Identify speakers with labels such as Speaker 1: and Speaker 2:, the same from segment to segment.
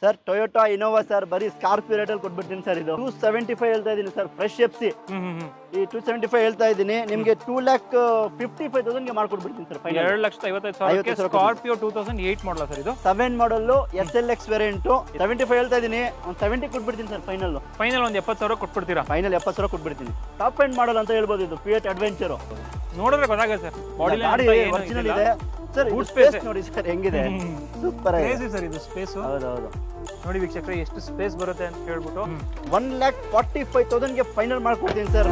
Speaker 1: Sir Toyota Innova sir ಬರೀ Scorpio ರೇಟಲ್ಲಿ ಕೊಟ್ಬಿಡ್ತೀನಿ ಸರ್ ಇದು ಟೂ ಸೆವೆಂಟಿ ಫೈವ್ ಹೇಳ್ತಾ ಇದ್ದೀನಿ ಸರ್ ಫ್ರೆಶ್ ಎಫ್ ಸಿ
Speaker 2: ಹ್ಮ್ ಹ್ಮ್ ಹ್ಮ್
Speaker 1: ಈ ಟೂ ಸೆವೆಂಟಿ ಫೈವ್ ಹೇಳ್ತಾ ಇದ್ದೀನಿ ನಿಮಗೆ ಟೂ ಲ್ಯಾಕ್ ಫಿಫ್ಟಿ ಫೈವ್ ತೌಸಂಡ್ಗೆ ಮಾಡ್ಕೊಡ್ಬಿಡ್ತೀನಿ ಸರ್ ಫೈನಲ್
Speaker 2: ಎರಡು ಲಕ್ಷದ ಐವತ್ತೈದು ಸಾವಿರಕ್ಕೆ
Speaker 1: ಐವತ್ತೈದು ಸಾವಿರ
Speaker 2: ಸ್ಕಾರ್ಪಿಯೋ ಟೂ ತೌಸಂಡ್ ಏಯ್ಟ್ ಮಾಡಲ ಸರ್ ಇದು
Speaker 1: seven model S L X variant seventy five ಹೇಳ್ತಾ ಇದ್ದೀನಿ ಒಂದು ಸೆವೆಂಟಿ ಕೊಟ್ಬಿಡ್ತೀನಿ ಸರ್ ಫೈನಲ್
Speaker 2: ಫೈನಲ್ ಒಂದು ಎಪ್ಪತ್ತು ಸಾವಿರ ಕೊಟ್ಬಿಡ್ತೀರಾ
Speaker 1: ಫೈನಲ್ ಎಪ್ಪತ್ತು ಸಾವಿರ ಕೊಟ್ಬಿಡ್ತೀನಿ ಟಾಪ್ ಎಂಡ್ ಮಾಡಲ್ ಅಂತ ಹೇಳ್ಬೋದು ಇದು ಫಿಯಟ್ ಅಡ್ವೆಂಚರು
Speaker 2: ನೋಡಿದ್ರೆ ಗೊತ್ತಾಗುತ್ತೆ ಸರ್ ಬಾಡಿ
Speaker 1: ಗಾಡಿ ಒರಿಜಿನಲ್ ಇದೆ ಸರ್
Speaker 2: Boot
Speaker 1: ಸ್ಪೇಸ್
Speaker 2: space.
Speaker 1: ನೋಡಿ ಸರ್ ಹೆಂಗಿದೆ ಸೂಪರ್ ಆಗಿದೆ
Speaker 2: ಸರ್ ಇದು ಸ್ಪೇಸ್
Speaker 1: ಹೌದೌದು
Speaker 2: ನೋಡಿ ವೀಕ್ಷಕರೇ ಎಷ್ಟು ಸ್ಪೇಸ್ ಬರುತ್ತೆ ಅಂತ ಹೇಳ್ಬಿಟ್ಟು
Speaker 1: ಒನ್ ಲ್ಯಾಕ್ ಫಾರ್ಟಿ ಫೈವ್ ತೌಸಂಡ್ಗೆ ಫೈನಲ್ ಮಾಡ್ಕೊಡ್ತೀನಿ ಸರ್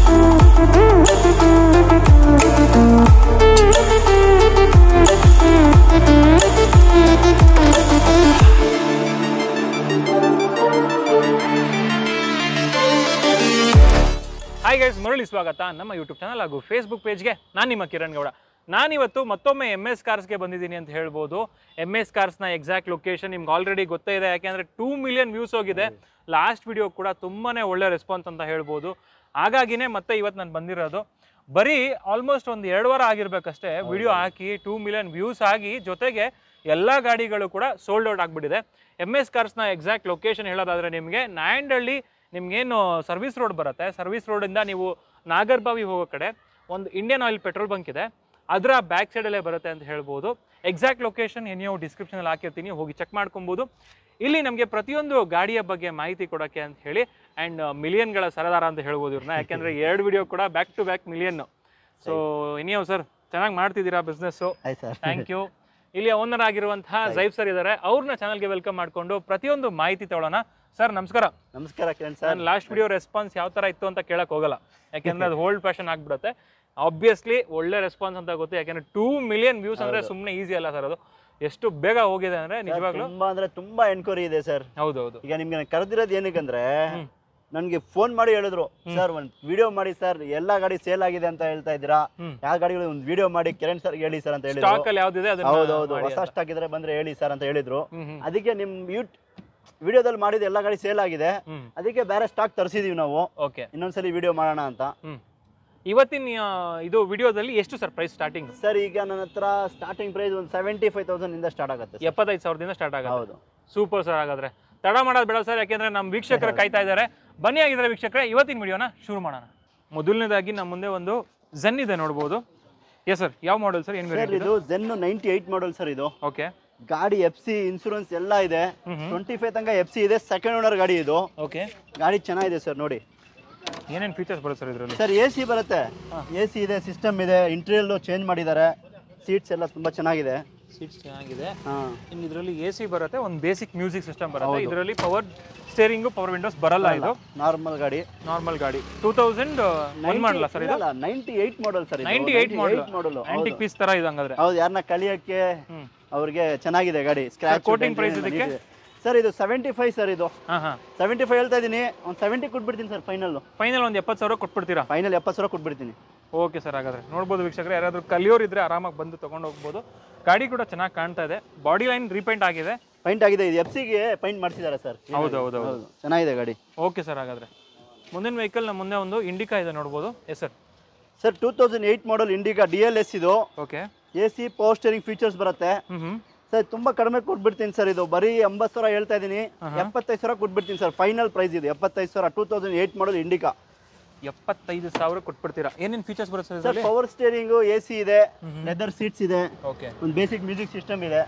Speaker 2: ಹಾಯ್ ಗೈಸ್ ಮರಳಿ ಸ್ವಾಗತ ನಮ್ಮ ಯೂಟ್ಯೂಬ್ ಚಾನಲ್ ಹಾಗೂ ಫೇಸ್ಬುಕ್ ಪೇಜ್ಗೆ ನಾನು ನಿಮ್ಮ ಕಿರಣ್ ಗೌಡ ನಾನಿವತ್ತು ಮತ್ತೊಮ್ಮೆ ಎಮ್ ಎಸ್ ಕಾರ್ಸ್ಗೆ ಬಂದಿದ್ದೀನಿ ಅಂತ ಹೇಳ್ಬೋದು ಎಮ್ ಎಸ್ ಕಾರ್ಸ್ನ ಎಕ್ಸಾಕ್ಟ್ ಲೊಕೇಶನ್ ನಿಮ್ಗೆ ಆಲ್ರೆಡಿ ಗೊತ್ತೇ ಇದೆ ಯಾಕೆಂದರೆ ಟೂ ಮಿಲಿಯನ್ ವ್ಯೂಸ್ ಹೋಗಿದೆ ಲಾಸ್ಟ್ ವಿಡಿಯೋ ಕೂಡ ತುಂಬಾ ಒಳ್ಳೆ ರೆಸ್ಪಾನ್ಸ್ ಅಂತ ಹೇಳ್ಬೋದು ಹಾಗಾಗಿನೇ ಮತ್ತೆ ಇವತ್ತು ನಾನು ಬಂದಿರೋದು ಬರೀ ಆಲ್ಮೋಸ್ಟ್ ಒಂದು ಎರಡು ವಾರ ಆಗಿರ್ಬೇಕಷ್ಟೇ ವಿಡಿಯೋ ಹಾಕಿ ಟೂ ಮಿಲಿಯನ್ ವ್ಯೂಸ್ ಆಗಿ ಜೊತೆಗೆ ಎಲ್ಲ ಗಾಡಿಗಳು ಕೂಡ ಸೋಲ್ಡ್ ಔಟ್ ಆಗಿಬಿಟ್ಟಿದೆ ಎಮ್ ಎಸ್ ಕಾರ್ಸ್ನ ಎಕ್ಸಾಕ್ಟ್ ಲೊಕೇಶನ್ ಹೇಳೋದಾದರೆ ನಿಮಗೆ ನಾಯಂಡಹಳ್ಳಿ ನಿಮ್ಗೇನು ಸರ್ವಿಸ್ ರೋಡ್ ಬರುತ್ತೆ ಸರ್ವಿಸ್ ರೋಡಿಂದ ನೀವು ನಾಗರ್ಬಾವಿ ಹೋಗೋ ಕಡೆ ಒಂದು ಇಂಡಿಯನ್ ಆಯಿಲ್ ಪೆಟ್ರೋಲ್ ಬಂಕ್ ಇದೆ ಅದರ ಬ್ಯಾಕ್ ಸೈಡಲ್ಲೇ ಬರುತ್ತೆ ಅಂತ ಹೇಳ್ಬೋದು ಎಕ್ಸಾಕ್ಟ್ ಲೊಕೇಶನ್ ನೀವು ಡಿಸ್ಕ್ರಿಪ್ಷನಲ್ಲಿ ಹಾಕಿರ್ತೀನಿ ಹೋಗಿ ಚೆಕ್ ಮಾಡ್ಕೊಬೋದು ಇಲ್ಲಿ ನಮಗೆ ಪ್ರತಿಯೊಂದು ಗಾಡಿಯ ಬಗ್ಗೆ ಮಾಹಿತಿ ಕೊಡೋಕ್ಕೆ ಅಂತ ಹೇಳಿ ಆ್ಯಂಡ್ ಮಿಲಿಯನ್ಗಳ ಸರದಾರ ಅಂತ ಹೇಳ್ಬೋದು ಇವ್ರನ್ನ ಯಾಕೆಂದರೆ ಎರಡು ವಿಡಿಯೋ ಕೂಡ back to back million so ಇನಿಯೋ ಸರ್ ಚೆನ್ನಾಗಿ ಮಾಡ್ತಿದ್ದೀರಾ ಬಿಸ್ನೆಸ್ಸು
Speaker 1: ಆಯ್ತು ಸರ್
Speaker 2: ಥ್ಯಾಂಕ್ ಯು ಇಲ್ಲಿ ಓನರ್ ಆಗಿರುವಂತಹ ಜೈಫ್ ಸರ್ ಇದ್ದಾರೆ ಅವ್ರನ್ನ ಚಾನಲ್ಗೆ ವೆಲ್ಕಮ್ ಮಾಡ್ಕೊಂಡು ಪ್ರತಿಯೊಂದು ಮಾಹಿತಿ ತಗೊಳ್ಳೋಣ ಸರ್ ನಮಸ್ಕಾರ
Speaker 1: ನಮಸ್ಕಾರ ಕಿರಣ್ ಸರ್
Speaker 2: ನಾನು ಲಾಸ್ಟ್ ವಿಡಿಯೋ ರೆಸ್ಪಾನ್ಸ್ ಯಾವ ಥರ ಇತ್ತು ಅಂತ ಕೇಳಕ್ ಹೋಗಲ್ಲ ಯಾಕೆಂದ್ರೆ ಅದು ಓಲ್ಡ್ ಫ್ಯಾಷನ್ ಆಗ್ಬಿಡುತ್ತೆ ಆಬ್ವಿಯಸ್ಲಿ ಒಳ್ಳೆ ರೆಸ್ಪಾನ್ಸ್ ಅಂತ ಗೊತ್ತು ಯಾಕೆಂದ್ರೆ ಟೂ ಮಿಲಿಯನ್ ವ್ಯೂಸ್ ಅಂದ್ರೆ ಸುಮ್ಮನೆ ಈಸಿ ಅಲ್ಲ ಸರ್ ಅದು ಎಷ್ಟು ಬೇಗ ಹೋಗಿದೆ ಅಂದ್ರೆ ನಿಜವಾಗ್ಲೂ
Speaker 1: ತುಂಬಾ ಅಂದ್ರೆ ತುಂಬಾ ಎನ್ಕ್ವೈರಿ ಇದೆ ಸರ್
Speaker 2: ಹೌದೌದು
Speaker 1: ಈಗ ನಿಮ್ಗೆ ನಾನ್ ಕರೆದಿರೋದು ಏನಕ್ಕಂದ್ರೆ ನನ್ಗೆ ಫೋನ್ ಮಾಡಿ ಹೇಳಿದ್ರು ಸರ್ ಒಂದ್ ವಿಡಿಯೋ ಮಾಡಿ ಸರ್ ಎಲ್ಲಾ ಗಾಡಿ ಸೇಲ್ ಆಗಿದೆ ಅಂತ ಹೇಳ್ತಾ ಇದ್ದೀರಾ
Speaker 2: ಹ್ಮ್.
Speaker 1: ಯಾವ ಗಾಡಿಗಳು ಒಂದು ವಿಡಿಯೋ ಮಾಡಿ ಕಿರಣ್ ಸರ್ ಹೇಳಿ ಸರ್ ಅಂತ ಹೇಳಿದ್ರು
Speaker 2: ಸ್ಟಾಕ್ ಅಲ್ಲಿ ಯಾವ್ದಿದೆ ಅದನ್ನ
Speaker 1: ಹೌದೌದು
Speaker 2: ಮಾಡಿ
Speaker 1: ಹೊಸ
Speaker 2: ಅಂತ.
Speaker 1: ಸ್ಟಾಕ್ ಇದ್ರೆ ಬಂದ್ರೆ ಹೇಳಿ ಸರ್ ಅಂತ ಹೇಳಿದ್ರು
Speaker 2: ಹ್ಮ್ ಹ್ಮ್
Speaker 1: ಅದಕ್ಕೆ ನಿಮ್ ಯೂಟ್ ವಿಡಿಯೋದಲ್ಲಿ ಮಾಡಿದ ಎಲ್ಲಾ ಗಾಡಿ ಸೇಲ್ ಆಗಿದೆ
Speaker 2: ಹ್ಮ್
Speaker 1: ಅದಕ್ಕೆ ಬೇರೆ ಸ್ಟಾಕ್ ತರಿಸಿದೀವಿ ನಾವು
Speaker 2: ಓಕೆ
Speaker 1: ಇನ್ನೊಂದ್ಸಲಿ ವಿಡಿಯೋ ಮಾಡೋಣ ಅಂತ
Speaker 2: ಹ್ಮ್ ಇವತ್ತಿನ ಆ, ಇದು ವಿಡಿಯೋದಲ್ಲಿ ಎಷ್ಟು ಸರ್ ಪ್ರೈಸ್ ಸ್ಟಾರ್ಟಿಂಗ್
Speaker 1: ಸರ್ ಈಗ ನನ್ನ ಹತ್ರ ಸ್ಟಾರ್ಟಿಂಗ್ ಪ್ರೈಸ್ ಒಂದು ಸೆವೆಂಟಿ ಫೈವ್ ತೌಸಂಡ್ ಇಂದ ಸ್ಟಾರ್ಟ್ ಆಗುತ್ತೆ sir.
Speaker 2: ಎಪ್ಪತ್ತೈದು ಸಾವಿರದಿಂದ ಸ್ಟಾರ್ಟ್ ಆಗುತ್ತೆ
Speaker 1: ಹೌದು
Speaker 2: ಸೂಪರ್ ಸರ್ ಹಾಗಾದ್ರೆ ತಡ ಮಾಡೋದು ಬೇಡ ಸರ್ ಯಾಕೆಂದ್ರೆ ನಮ್ಮ ವೀಕ್ಷಕರು ಕಾಯ್ತಾ ಇದ್ದಾರೆ ಬನ್ನಿ ಆಗಿದ್ರೆ ವೀಕ್ಷಕರೇ ಇವತ್ತಿನ ವಿಡಿಯೋನ ಶುರು ಮಾಡೋಣ ಮೊದಲನೇದಾಗಿ ನಮ್ಮ ಮುಂದೆ ಒಂದು ಝನ್ ಇದೆ ನೋಡ್ಬೋದು ಎಸ್ ಸರ್ ಯಾವ ಮಾಡೆಲ್ ಸರ್ ಏನು
Speaker 1: ಸರ್
Speaker 2: ವೇರಿಯಂಟ್
Speaker 1: ಇದು Zen ninety eight model sir ಇದು
Speaker 2: ಓಕೆ
Speaker 1: ಗಾಡಿ ಎಫ್ ಸಿ ಇನ್ಸೂರೆನ್ಸ್ ಎಲ್ಲ ಇದೆ
Speaker 2: ಹ್ಮ್ ಹ್ಮ್.
Speaker 1: ಟ್ವೆಂಟಿ ಫೈವ್ ತನಕ ಎಫ್ ಸಿ ಇದೆ ಸೆಕೆಂಡ್ ಓನರ್ ಗಾಡಿ ಇದು
Speaker 2: ಓಕೆ
Speaker 1: ಗಾಡಿ ಚೆನ್ನಾಗಿದೆ ಸರ್ ನೋಡಿ
Speaker 2: ಏನೇನು ಫೀಚರ್ಸ್ ಬರುತ್ತೆ ಸರ್ ಇದರಲ್ಲಿ
Speaker 1: ಸರ್ ಎ ಸಿ ಬರುತ್ತೆ ಎ ಸಿ ಇದೆ ಸಿಸ್ಟಮ್ ಇದೆ ಇಂಟೀರಿಯಲ್ ಚೇಂಜ್ ಮಾಡಿದ್ದಾರೆ ಸೀಟ್ಸ್ ಎಲ್ಲ ತುಂಬಾ ಚೆನ್ನಾಗಿದೆ
Speaker 2: ಸೀಟ್ಸ್ ಚೆನ್ನಾಗಿದೆ
Speaker 1: ಹಾಂ
Speaker 2: ಇನ್ನು ಇದರಲ್ಲಿ ಎ ಸಿ ಬರುತ್ತೆ ಒಂದು ಬೇಸಿಕ್ ಮ್ಯೂಸಿಕ್ ಸಿಸ್ಟಮ್ ಬರುತ್ತೆ ಇದರಲ್ಲಿ ಪವರ್ ಸ್ಟೇರಿಂಗು ಪವರ್ ವಿಂಡೋಸ್ ಬರಲ್ಲ ಇದು
Speaker 1: ನಾರ್ಮಲ್ ಗಾಡಿ
Speaker 2: ನಾರ್ಮಲ್ ಗಾಡಿ two thousand one model sir ಇದು
Speaker 1: ninety eight model sir
Speaker 2: ninety eight model
Speaker 1: model
Speaker 2: antique piece ತರ ಇದೆ ಹಂಗಾದ್ರೆ
Speaker 1: ಹೌದು ಯಾರನ್ನ ಕಲಿಯಕ್ಕೆ
Speaker 2: ಹ್ಮ್
Speaker 1: ಅವ್ರಿಗೆ ಚೆನ್ನಾಗಿದೆ ಗಾಡಿ ಸ್ಕ್ರಾಚ್
Speaker 2: quoting price ಇದಕ್ಕೆ?
Speaker 1: ಸರ್ ಇದು ಸೆವೆಂಟಿ ಫೈವ್ ಸರ್ ಇದು
Speaker 2: ಹಾಂ ಹಾಂ
Speaker 1: ಸೆವೆಂಟಿ ಫೈವ್ ಹೇಳ್ತಾ ಇದ್ದೀನಿ ಒಂದು ಸೆವೆಂಟಿ ಕೊಟ್ಬಿಡ್ತೀನಿ ಸರ್ ಫೈನಲ್
Speaker 2: ಫೈನಲ್ ಒಂದು ಎಪ್ಪತ್ತು ಸಾವಿರ ಕೊಟ್ಬಿಡ್ತೀರಾ
Speaker 1: ಫೈನಲ್ ಎಪ್ಪತ್ತು ಸಾವಿರ ಕೊಟ್ಬಿಡ್ತೀನಿ
Speaker 2: ಓಕೆ ಸರ್ ಹಾಗಾದ್ರೆ ನೋಡ್ಬೋದು ವೀಕ್ಷಕರು ಯಾರಾದರೂ ಕಲಿಯೋರು ಇದ್ರೆ ಆರಾಮಾಗಿ ಬಂದು ತೊಗೊಂಡು ಹೋಗ್ಬೋದು ಗಾಡಿ ಕೂಡ ಚೆನ್ನಾಗಿ ಕಾಣ್ತಾ ಇದೆ ಬಾಡಿ ಲೈನ್ ರೀಪೇಂಟ್ ಆಗಿದೆ
Speaker 1: ಪೈಂಟ್ ಆಗಿದೆ ಇದು ಎಫ್ ಸಿಗೆ ಪೈಂಟ್ ಮಾಡಿಸಿದ್ದಾರೆ ಸರ್
Speaker 2: ಹೌದು ಹೌದು ಹೌದು
Speaker 1: ಹೌದು ಚೆನ್ನಾಗಿದೆ ಗಾಡಿ
Speaker 2: ಓಕೆ ಸರ್ ಹಾಗಾದ್ರೆ ಮುಂದಿನ ವೆಹಿಕಲ್ ನಮ್ಮ ಮುಂದೆ ಒಂದು ಇಂಡಿಕಾ ಇದೆ ನೋಡ್ಬೋದು yes sir
Speaker 1: sir two thousand eight model Indica D L S ಇದು
Speaker 2: okay
Speaker 1: A C power steering features ಬರುತ್ತೆ
Speaker 2: ಹ್ಞೂ ಹ್ಞೂ
Speaker 1: ಸರ್ ತುಂಬಾ ಕಡಿಮೆ ಕೊಟ್ಬಿಡ್ತೀನಿ ಸರ್ ಇದು ಬರೀ ಎಂಬತ್ತು ಸಾವಿರ ಹೇಳ್ತಾ ಇದ್ದೀನಿ ಎಪ್ಪತ್ತೈದು ಸಾವಿರ ಕೊಟ್ಬಿಡ್ತೀನಿ ಸರ್ ಫೈನಲ್ ಪ್ರೈಸ್ ಇದು ಎಪ್ಪತ್ತೈದು ಸಾವಿರ two thousand eight model Indica
Speaker 2: ಎಪ್ಪತ್ತೈದು ಸಾವಿರ ಕೊಟ್ಬಿಡ್ತೀರಾ ಏನೇನು ಫೀಚರ್ಸ್ ಬರುತ್ತೆ ಸರ್
Speaker 1: ಸರ್
Speaker 2: ಇದರಲ್ಲಿ
Speaker 1: ಪವರ್ ಸ್ಟೇರಿಂಗು ಎ ಸಿ ಇದೆ ಲೆದರ್ ಸೀಟ್ಸ್ ಇದೆ
Speaker 2: ಓಕೆ
Speaker 1: ಒಂದು ಬೇಸಿಕ್ ಮ್ಯೂಸಿಕ್ ಸಿಸ್ಟಮ್ ಇದೆ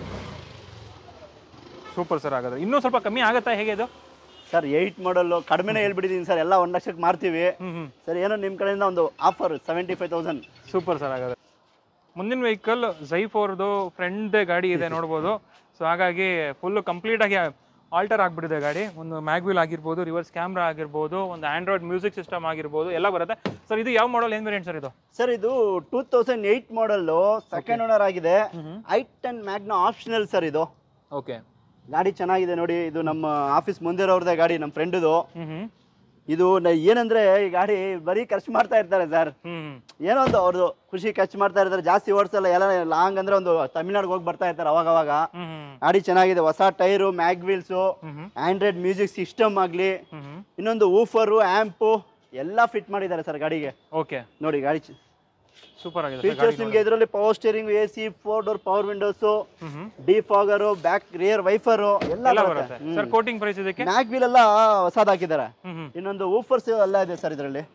Speaker 2: ಸೂಪರ್ ಸರ್ ಹಾಗಾದ್ರೆ ಇನ್ನೂ ಸ್ವಲ್ಪ ಕಮ್ಮಿ ಆಗುತ್ತಾ ಹೇಗೆ ಇದು
Speaker 1: ಸರ್ ಏಯ್ಟ್ ಮಾಡಲ್ಲು ಕಡಿಮೆನೇ ಹೇಳ್ಬಿಟ್ಟಿದ್ದೀನಿ ಸರ್ ಎಲ್ಲ ಒಂದು ಲಕ್ಷಕ್ಕೆ ಮಾರ್ತೀವಿ
Speaker 2: ಹ್ಞೂ ಹ್ಞೂ
Speaker 1: ಸರ್ ಏನೋ ನಿಮ್ಮ ಕಡೆಯಿಂದ ಒಂದು offer seventy five thousand
Speaker 2: super sir ಹಾಗಾದ್ರೆ ಮುಂದಿನ ವೆಹಿಕಲ್ ಜೈಫ್ ಅವ್ರದ್ದು ಫ್ರೆಂಡ್ ಗಾಡಿ ಇದೆ ನೋಡ್ಬೋದು ಸೊ ಹಾಗಾಗಿ ಫುಲ್ಲು ಕಂಪ್ಲೀಟಾಗಿ ಆಲ್ಟರ್ ಆಗಿಬಿಟ್ಟಿದೆ ಗಾಡಿ ಒಂದು ಮ್ಯಾಗ್ವಿಲ್ ಆಗಿರ್ಬೋದು ರಿವರ್ಸ್ ಕ್ಯಾಮ್ರಾ ಆಗಿರ್ಬೋದು ಒಂದು ಆಂಡ್ರಾಯ್ಡ್ ಮ್ಯೂಸಿಕ್ ಸಿಸ್ಟಮ್ ಆಗಿರ್ಬೋದು ಎಲ್ಲ ಬರುತ್ತೆ ಸರ್ ಇದು ಯಾವ ಮಾಡಲ್ ಏನು ವೇರಿಯಂಟ್ ಸರ್ ಇದು
Speaker 1: ಸರ್ ಇದು two thousand eight model second owner ಆಗಿದೆ i ten Magna optional sir ಇದು
Speaker 2: ಓಕೆ
Speaker 1: ಗಾಡಿ ಚೆನ್ನಾಗಿದೆ ನೋಡಿ ಇದು ನಮ್ಮ ಆಫೀಸ್ ಮುಂದೆ ಇರೋರ್ದೇ ಗಾಡಿ ನಮ್ಮ ಫ್ರೆಂಡ್ದು
Speaker 2: ಹ್ಞೂ ಹ್ಞೂ
Speaker 1: ಇದು ನ- ಏನಂದ್ರೆ ಈ ಗಾಡಿ ಬರೀ ಖರ್ಚು ಮಾಡ್ತಾ ಇರ್ತಾರೆ ಸರ್
Speaker 2: ಹ್ಞೂ
Speaker 1: ಏನೋ ಒಂದು ಅವ್ರದ್ದು ಖುಷಿ ಖರ್ಚು ಮಾಡ್ತಾ ಇರ್ತಾರೆ ಜಾಸ್ತಿ ಓಡಿಸಲ್ಲ ಎಲ್ಲ ಲಾಂಗ್ ಅಂದ್ರೆ ಒಂದು ತಮಿಳ್ನಾಡಿಗೆ ಹೋಗಿ ಬರ್ತಾ ಇರ್ತಾರೆ ಅವಾಗ ಅವಾಗ
Speaker 2: ಹ್ಞೂ ಹ್ಞೂ
Speaker 1: ಗಾಡಿ ಚೆನ್ನಾಗಿದೆ ಹೊಸ ಟೈರು ಮ್ಯಾಗ್ವೀಲ್ಸು
Speaker 2: ಹ್ಞೂ
Speaker 1: ಆಂಡ್ರಾಯ್ಡ್ ಮ್ಯೂಸಿಕ್ ಸಿಸ್ಟಮ್ ಆಗಲಿ
Speaker 2: ಹ್ಞೂ
Speaker 1: ಇನ್ನೊಂದು ಊಫರು ಆ್ಯಂಪು ಎಲ್ಲ ಫಿಟ್ ಮಾಡಿದ್ದಾರೆ ಸರ್ ಗಾಡಿಗೆ
Speaker 2: ಓಕೆ
Speaker 1: ನೋಡಿ ಗಾಡಿ ಚ-
Speaker 2: ಸೂಪರ್ ಆಗಿದೆ
Speaker 1: ಫೀಚರ್ಸ್ ನಿಮಗೆ ಇದರಲ್ಲಿ power steering A C four door power windows
Speaker 2: hmm hmm
Speaker 1: defogger back rear wiper ಎಲ್ಲ
Speaker 2: ಎಲ್ಲ
Speaker 1: ಬರುತ್ತೆ
Speaker 2: ಬರುತ್ತೆ ಸರ್ ಕೋಟಿಂಗ್ ಪ್ರೈಸ್ ಇದಕ್ಕೆ
Speaker 1: ಮ್ಯಾಕ್ ವೀಲ್ ಎಲ್ಲ ಹೊಸದ್ ಹಾಕಿದ್ದಾರೆ
Speaker 2: ಹ್ಮ್ ಹ್ಮ್
Speaker 1: ಇನ್ನೊಂದು ಊಫರ್ಸ್ ಎಲ್ಲ ಇದೆ ಸರ್ ಇದರಲ್ಲಿ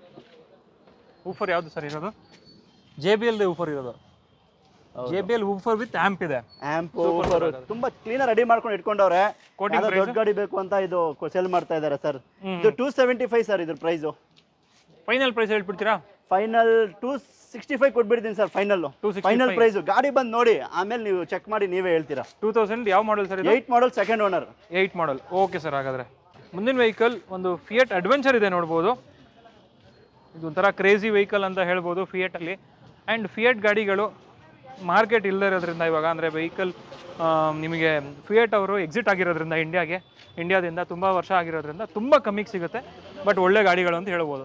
Speaker 2: ಊಫರ್ ಯಾವುದು ಸರ್ ಇರೋದು ಜೆ ಬಿ ಎಲ್ ಊಫರ್ ಇರೋದು J B L woofer with amp ಇದೆ
Speaker 1: ಆಂಪ್ ಊಫರ್ ತುಂಬಾ ಕ್ಲೀನರ್ ರೆಡಿ ಮಾಡ್ಕೊಂಡು ಇಟ್ಕೊಂಡವ್ರೆ
Speaker 2: Coating
Speaker 1: ಯಾವ್ದೋ ದೊಡ್ಡ ಗಾಡಿ ಬೇಕು ಅಂತ ಇದು ಸೆಲ್ ಮಾಡ್ತಾ ಇದ್ದಾರೆ ಸರ್ ಇದು ಟೂ ಸೆವೆಂಟಿ ಫೈವ್ ಸರ್ ಇದ್ರ ಪ್ರೈಸು
Speaker 2: ಫೈನಲ್ ಪ್ರೈಸ್ ಹೇಳ್ಬಿಡ್ತೀರಾ
Speaker 1: ಫೈನಲ್ ಟೂ ಸಿಕ್ಸ್ಟಿ ಫೈವ್ ಕೊಟ್ಬಿಡ್ತೀನಿ ಸರ್ ಫೈನಲ್
Speaker 2: 265.
Speaker 1: ಫೈನಲ್ ಪ್ರೈಸ್ ಗಾಡಿ ಬಂದು ನೋಡಿ ಆಮೇಲೆ ನೀವು ಚೆಕ್ ಮಾಡಿ ನೀವೇ ಹೇಳ್ತೀರಾ
Speaker 2: ಟೂ ತೌಸಂಡ್ ಯಾವ ಮಾಡಲ್ ಸರ್ ಇದು
Speaker 1: eight model second owner
Speaker 2: eight model okay sir ಹಾಗಾದರೆ ಮುಂದಿನ ವೆಹಿಕಲ್ ಒಂದು ಫಿಯಟ್ ಅಡ್ವೆಂಚರ್ ಇದೆ ನೋಡ್ಬೋದು ಇದು ಒಂಥರ ಕ್ರೇಜಿ ವೆಹಿಕಲ್ ಅಂತ ಹೇಳ್ಬೋದು ಫಿಯಟಲ್ಲಿ ಆ್ಯಂಡ್ ಫಿಯಟ್ ಗಾಡಿಗಳು ಮಾರ್ಕೆಟ್ ಇಲ್ಲದೇ ಇರೋದ್ರಿಂದ ಇವಾಗ ಅಂದರೆ ವೆಹಿಕಲ್ ನಿಮಗೆ ಫಿಯಟ್ ಅವರು ಎಕ್ಸಿಟ್ ಆಗಿರೋದ್ರಿಂದ ಇಂಡಿಯಾಗೆ ಇಂಡಿಯಾದಿಂದ ತುಂಬ ವರ್ಷ ಆಗಿರೋದ್ರಿಂದ ತುಂಬ ಕಮ್ಮಿಗೆ ಸಿಗುತ್ತೆ ಬಟ್ ಒಳ್ಳೆ ಗಾಡಿಗಳು ಅಂತ ಹೇಳ್ಬೋದು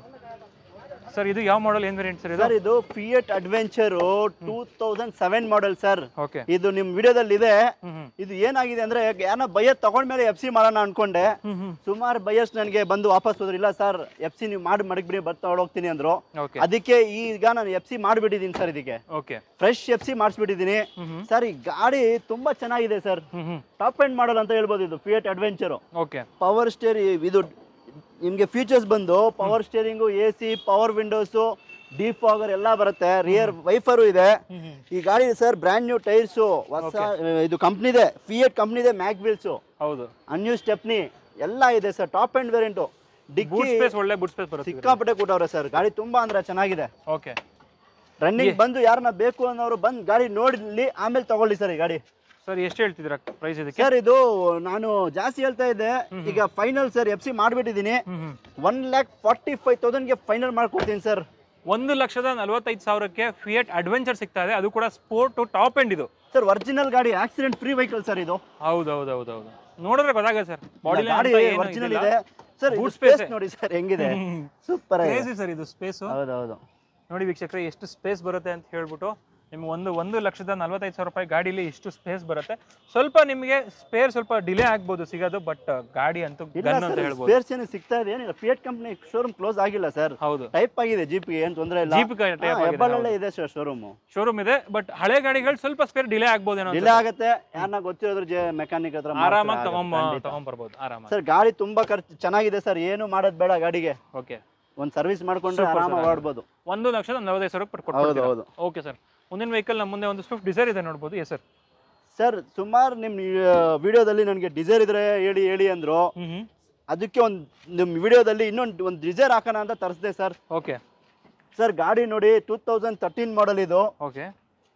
Speaker 2: ಸರ್ ಇದು ಯಾವ ಮಾಡಲ್ ಏನು ವೇರಿಯಂಟ್ ಸರ್ ಇದು
Speaker 1: ಸರ್ ಇದು Fiat adventure two thousand seven model sir
Speaker 2: okay
Speaker 1: ಇದು ನಿಮ್ ವಿಡಿಯೋದಲ್ಲಿ ಇದೆ
Speaker 2: ಹ್ಞೂ ಹ್ಞೂ
Speaker 1: ಇದು ಏನಾಗಿದೆ ಅಂದ್ರೆ ಯಾರನ್ನ ಬೈಯರ್ ತಗೊಂಡ್ಮೇಲೆ ಎಫ್ ಸಿ ಮಾಡೋಣ ಅನ್ಕೊಂಡೆ
Speaker 2: ಹ್ಞೂ ಹ್ಞೂ
Speaker 1: ಸುಮಾರು ಬೈಯರ್ಸ್ ನನಗೆ ಬಂದು ವಾಪಸ್ ಹೋದ್ರು ಇಲ್ಲ ಸರ್ ಎಫ್ ಸಿ ನೀವು ಮಾಡಿ ಮಡಗ್ಬಿಡಿ ಬರ್ತಾ ಹೋಗ್ತೀನಿ ಅಂದ್ರು
Speaker 2: ಓಕೆ
Speaker 1: ಅದಕ್ಕೆ ಈಗ ನಾನು ಎಫ್ ಸಿ ಮಾಡಿಬಿಟ್ಟಿದ್ದೀನಿ ಸರ್ ಇದಕ್ಕೆ
Speaker 2: ಓಕೆ
Speaker 1: ಫ್ರೆಶ್ ಎಫ್ ಸಿ ಮಾಡಿಸ್ಬಿಟ್ಟಿದ್ದೀನಿ
Speaker 2: ಹ್ಞೂ ಹ್ಞೂ
Speaker 1: ಸರ್ ಈ ಗಾಡಿ ತುಂಬಾ ಚೆನ್ನಾಗಿದೆ ಸರ್
Speaker 2: ಹ್ಞೂ ಹ್ಞೂ
Speaker 1: ಟಾಪ್ ಎಂಡ್ ಮಾಡಲ್ ಅಂತ ಹೇಳ್ಬೋದು ಇದು ಫಿಯಟ್ ಅಡ್ವೆಂಚರು
Speaker 2: ಓಕೆ
Speaker 1: ಪವರ್ ಸ್ಟೇರಿ ಇದು ನಿಮಗೆ ಫೀಚರ್ಸ್ ಬಂದು power steering A C power windows defogger ಎಲ್ಲ ಬರುತ್ತೆ ರಿಯರ್ ವೈಫರು ಇದೆ
Speaker 2: ಹ್ಞೂ ಹ್ಞೂ
Speaker 1: ಈ ಗಾಡಿ ಸರ್ ಬ್ರ್ಯಾಂಡ್ ನ್ಯೂ ಟೈರ್ಸು ಹೊಸ ಇದು ಕಂಪ್ನಿದೆ ಫಿಯಟ್ ಕಂಪ್ನಿದೆ ಮ್ಯಾಕ್ ವೀಲ್ಸು
Speaker 2: ಹೌದು
Speaker 1: ಅನ್ಯೂ ಸ್ಟೆಪ್ನಿ ಎಲ್ಲ ಇದೆ sir top end variant
Speaker 2: boot
Speaker 1: ಡಿಕ್ಕಿ
Speaker 2: ಸ್ಪೇಸ್ ಒಳ್ಳೆ ಬೂಟ್ ಸ್ಪೇಸ್ ಬರುತ್ತೆ
Speaker 1: ಸಿಕ್ಕಾಪಟ್ಟೆ ಕೊಟ್ಟವ್ರೆ ಸರ್ ಗಾಡಿ ತುಂಬಾ ಅಂದ್ರೆ ಚೆನ್ನಾಗಿದೆ
Speaker 2: ಓಕೆ
Speaker 1: ರನ್ನಿಂಗ್ ಬಂದು ಯಾರನ್ನ ಬೇಕು ಅನ್ನೋರು ಬಂದು ಗಾಡಿ ನೋಡಲಿ ಆಮೇಲೆ ತಗೊಳ್ಳಿ ಸರ್ ಈ ಗಾಡಿ
Speaker 2: ಸರ್ ಎಷ್ಟು ಹೇಳ್ತಿದ್ದೀರಾ ಪ್ರೈಸ್ ಇದಕ್ಕೆ
Speaker 1: ಸರ್ ಇದು ನಾನು ಜಾಸ್ತಿ ಹೇಳ್ತಾ ಇದ್ದೆ ಈಗ ಫೈನಲ್ ಸರ್ ಎಫ್ ಸಿ ಮಾಡಿಬಿಟ್ಟಿದ್ದೀನಿ
Speaker 2: hmm hmm.
Speaker 1: One lakh forty five ತೌಸಂಡ್ಗೆ ಫೈನಲ್ ಮಾಡ್ಕೊಡ್ತೀನಿ ಸರ್
Speaker 2: ಒಂದು ಲಕ್ಷದ ನಲವತ್ತೈದು ಸಾವಿರಕ್ಕೆ ಫಿಯಟ್ ಅಡ್ವೆಂಚರ್ ಸಿಗ್ತಾ ಇದೆ ಅದು ಕೂಡ ಸ್ಪೋರ್ಟ್ ಟಾಪ್ ಎಂಡ್ ಇದು
Speaker 1: ಸರ್ ಒರಿಜಿನಲ್ ಗಾಡಿ ಆಕ್ಸಿಡೆಂಟ್ ಫ್ರೀ ವೆಹಿಕಲ್ ಸರ್ ಇದು
Speaker 2: ಹೌದು ಹೌದು ಹೌದು ಹೌದು ನೋಡಿದ್ರೆ ಗೊತ್ತಾಗುತ್ತೆ ಸರ್ ಬಾಡಿ
Speaker 1: ಗಾಡಿ ಒರಿಜಿನಲ್ ಇದೆ ಸರ್
Speaker 2: Boot
Speaker 1: ಸ್ಪೇಸ್
Speaker 2: space.
Speaker 1: ನೋಡಿ ಸರ್ ಹೆಂಗಿದೆ ಸೂಪರ್ ಆಗಿದೆ
Speaker 2: ಕ್ರೇಜಿ ಸರ್ ಇದು ಸ್ಪೇಸು
Speaker 1: ಹೌದೌದು
Speaker 2: ನೋಡಿ ವೀಕ್ಷಕರೇ ಎಷ್ಟು ಸ್ಪೇಸ್ ಬರುತ್ತೆ ಅಂತ ಹೇಳ್ಬಿಟ್ಟು ನಿಮ್ಗೆ ಒಂದು ಒಂದು ಲಕ್ಷದ ನಲವತ್ತೈದು ಸಾವಿರ ರೂಪಾಯಿ ಗಾಡೀಲಿ ಇಷ್ಟು ಸ್ಪೇಸ್ ಬರುತ್ತೆ ಸ್ವಲ್ಪ ನಿಮಗೆ ಸ್ಪೇರ್ ಸ್ವಲ್ಪ ಡಿಲೇ ಆಗ್ಬೋದು ಸಿಗೋದು ಬಟ್ ಗಾಡಿ ಅಂತೂ
Speaker 1: ಇಲ್ಲ
Speaker 2: ಗನ್ ಅಂತ
Speaker 1: ಸರ್
Speaker 2: ಹೇಳ್ಬೋದು
Speaker 1: ಸ್ಪೇರ್ಸ್ ಏನು ಸಿಗ್ತಾ ಇದೆ ಏನಿಲ್ಲ ಫಿಯಟ್ ಕಂಪ್ನಿ ಶೋರೂಮ್ ಕ್ಲೋಸ್ ಆಗಿಲ್ಲ ಸರ್
Speaker 2: ಹೌದು
Speaker 1: ಟೈಪ್ ಆಗಿದೆ ಜೀಪ್ಗೆ ಏನು ತೊಂದರೆ ಇಲ್ಲ
Speaker 2: ಜೀಪ್ ಟೈಪ್ ಆಗಿದೆ
Speaker 1: ಹೆಬ್ಬಾಳಲ್ಲೇ ಇದೆ ಸರ್ ಶೋರೂಮು
Speaker 2: ಶೋರೂಮ್ ಇದೆ ಬಟ್ ಹಳೆ ಗಾಡಿಗಳು ಸ್ವಲ್ಪ ಸ್ಪೇರ್ ಡಿಲೇ ಆಗ್ಬೋದೇನೋ
Speaker 1: ಡಿಲೇ ಆಗುತ್ತೆ ಯಾರನ್ನ ಗೊತ್ತಿರೋದ್ರ ಜೆ ಮೆಕ್ಯಾನಿಕ್ ಹತ್ರ
Speaker 2: ಆರಾಮಾಗಿ ತಗೊಂಬ ತಗೊಂಬರ್ಬೋದು ಆರಾಮಾಗಿ
Speaker 1: ಸರ್ ಗಾಡಿ ತುಂಬಾ ಖರ್ಚು ಚೆನ್ನಾಗಿದೆ ಸರ್ ಏನು ಮಾಡೋದು ಬೇಡ ಗಾಡಿಗೆ
Speaker 2: ಓಕೆ
Speaker 1: ಒಂದು ಸರ್ವಿಸ್ ಮಾಡ್ಕೊಂಡ್ರೆ ಆರಾಮಾಗಿ ಓಡ್ಬೋದು
Speaker 2: ಒಂದು ಲಕ್ಷದ ನಲವತ್ತೈದು ಸಾವಿರ ರೂಪಾಯಿ
Speaker 1: ಹೌದು
Speaker 2: ಕೊಡ್ತೀರಾ
Speaker 1: ಹೌದು
Speaker 2: ಓಕೆ ಸರ್ ಮುಂದಿನ ವೆಹಿಕಲ್ ನಮ್ಮ ಮುಂದೆ ಒಂದು ಸ್ವಿಫ್ಟ್ ಡಿಸೈರ್ ಇದೆ ನೋಡ್ಬೋದು ಎಸ್ ಸರ್
Speaker 1: ಸರ್ ಸುಮಾರು ನಿಮ್ಮ ವಿಡಿಯೋದಲ್ಲಿ ನನಗೆ ಡಿಸೈರ್ ಇದ್ರೆ ಹೇಳಿ ಹೇಳಿ ಅಂದ್ರು
Speaker 2: ಹ್ಞೂ ಹ್ಞೂ
Speaker 1: ಅದಕ್ಕೆ ಒಂದು ನಿಮ್ಮ ವಿಡಿಯೋದಲ್ಲಿ ಇನ್ನೊಂದು ಒಂದು ಡಿಸೈರ್ ಹಾಕೋಣ ಅಂತ ತರಿಸಿದೆ ಸರ್
Speaker 2: ಓಕೆ
Speaker 1: ಸರ್ ಗಾಡಿ ನೋಡಿ ಟೂ ತೌಸಂಡ್ ತರ್ಟೀನ್ ಮಾಡಲ್ ಇದು
Speaker 2: ಓಕೆ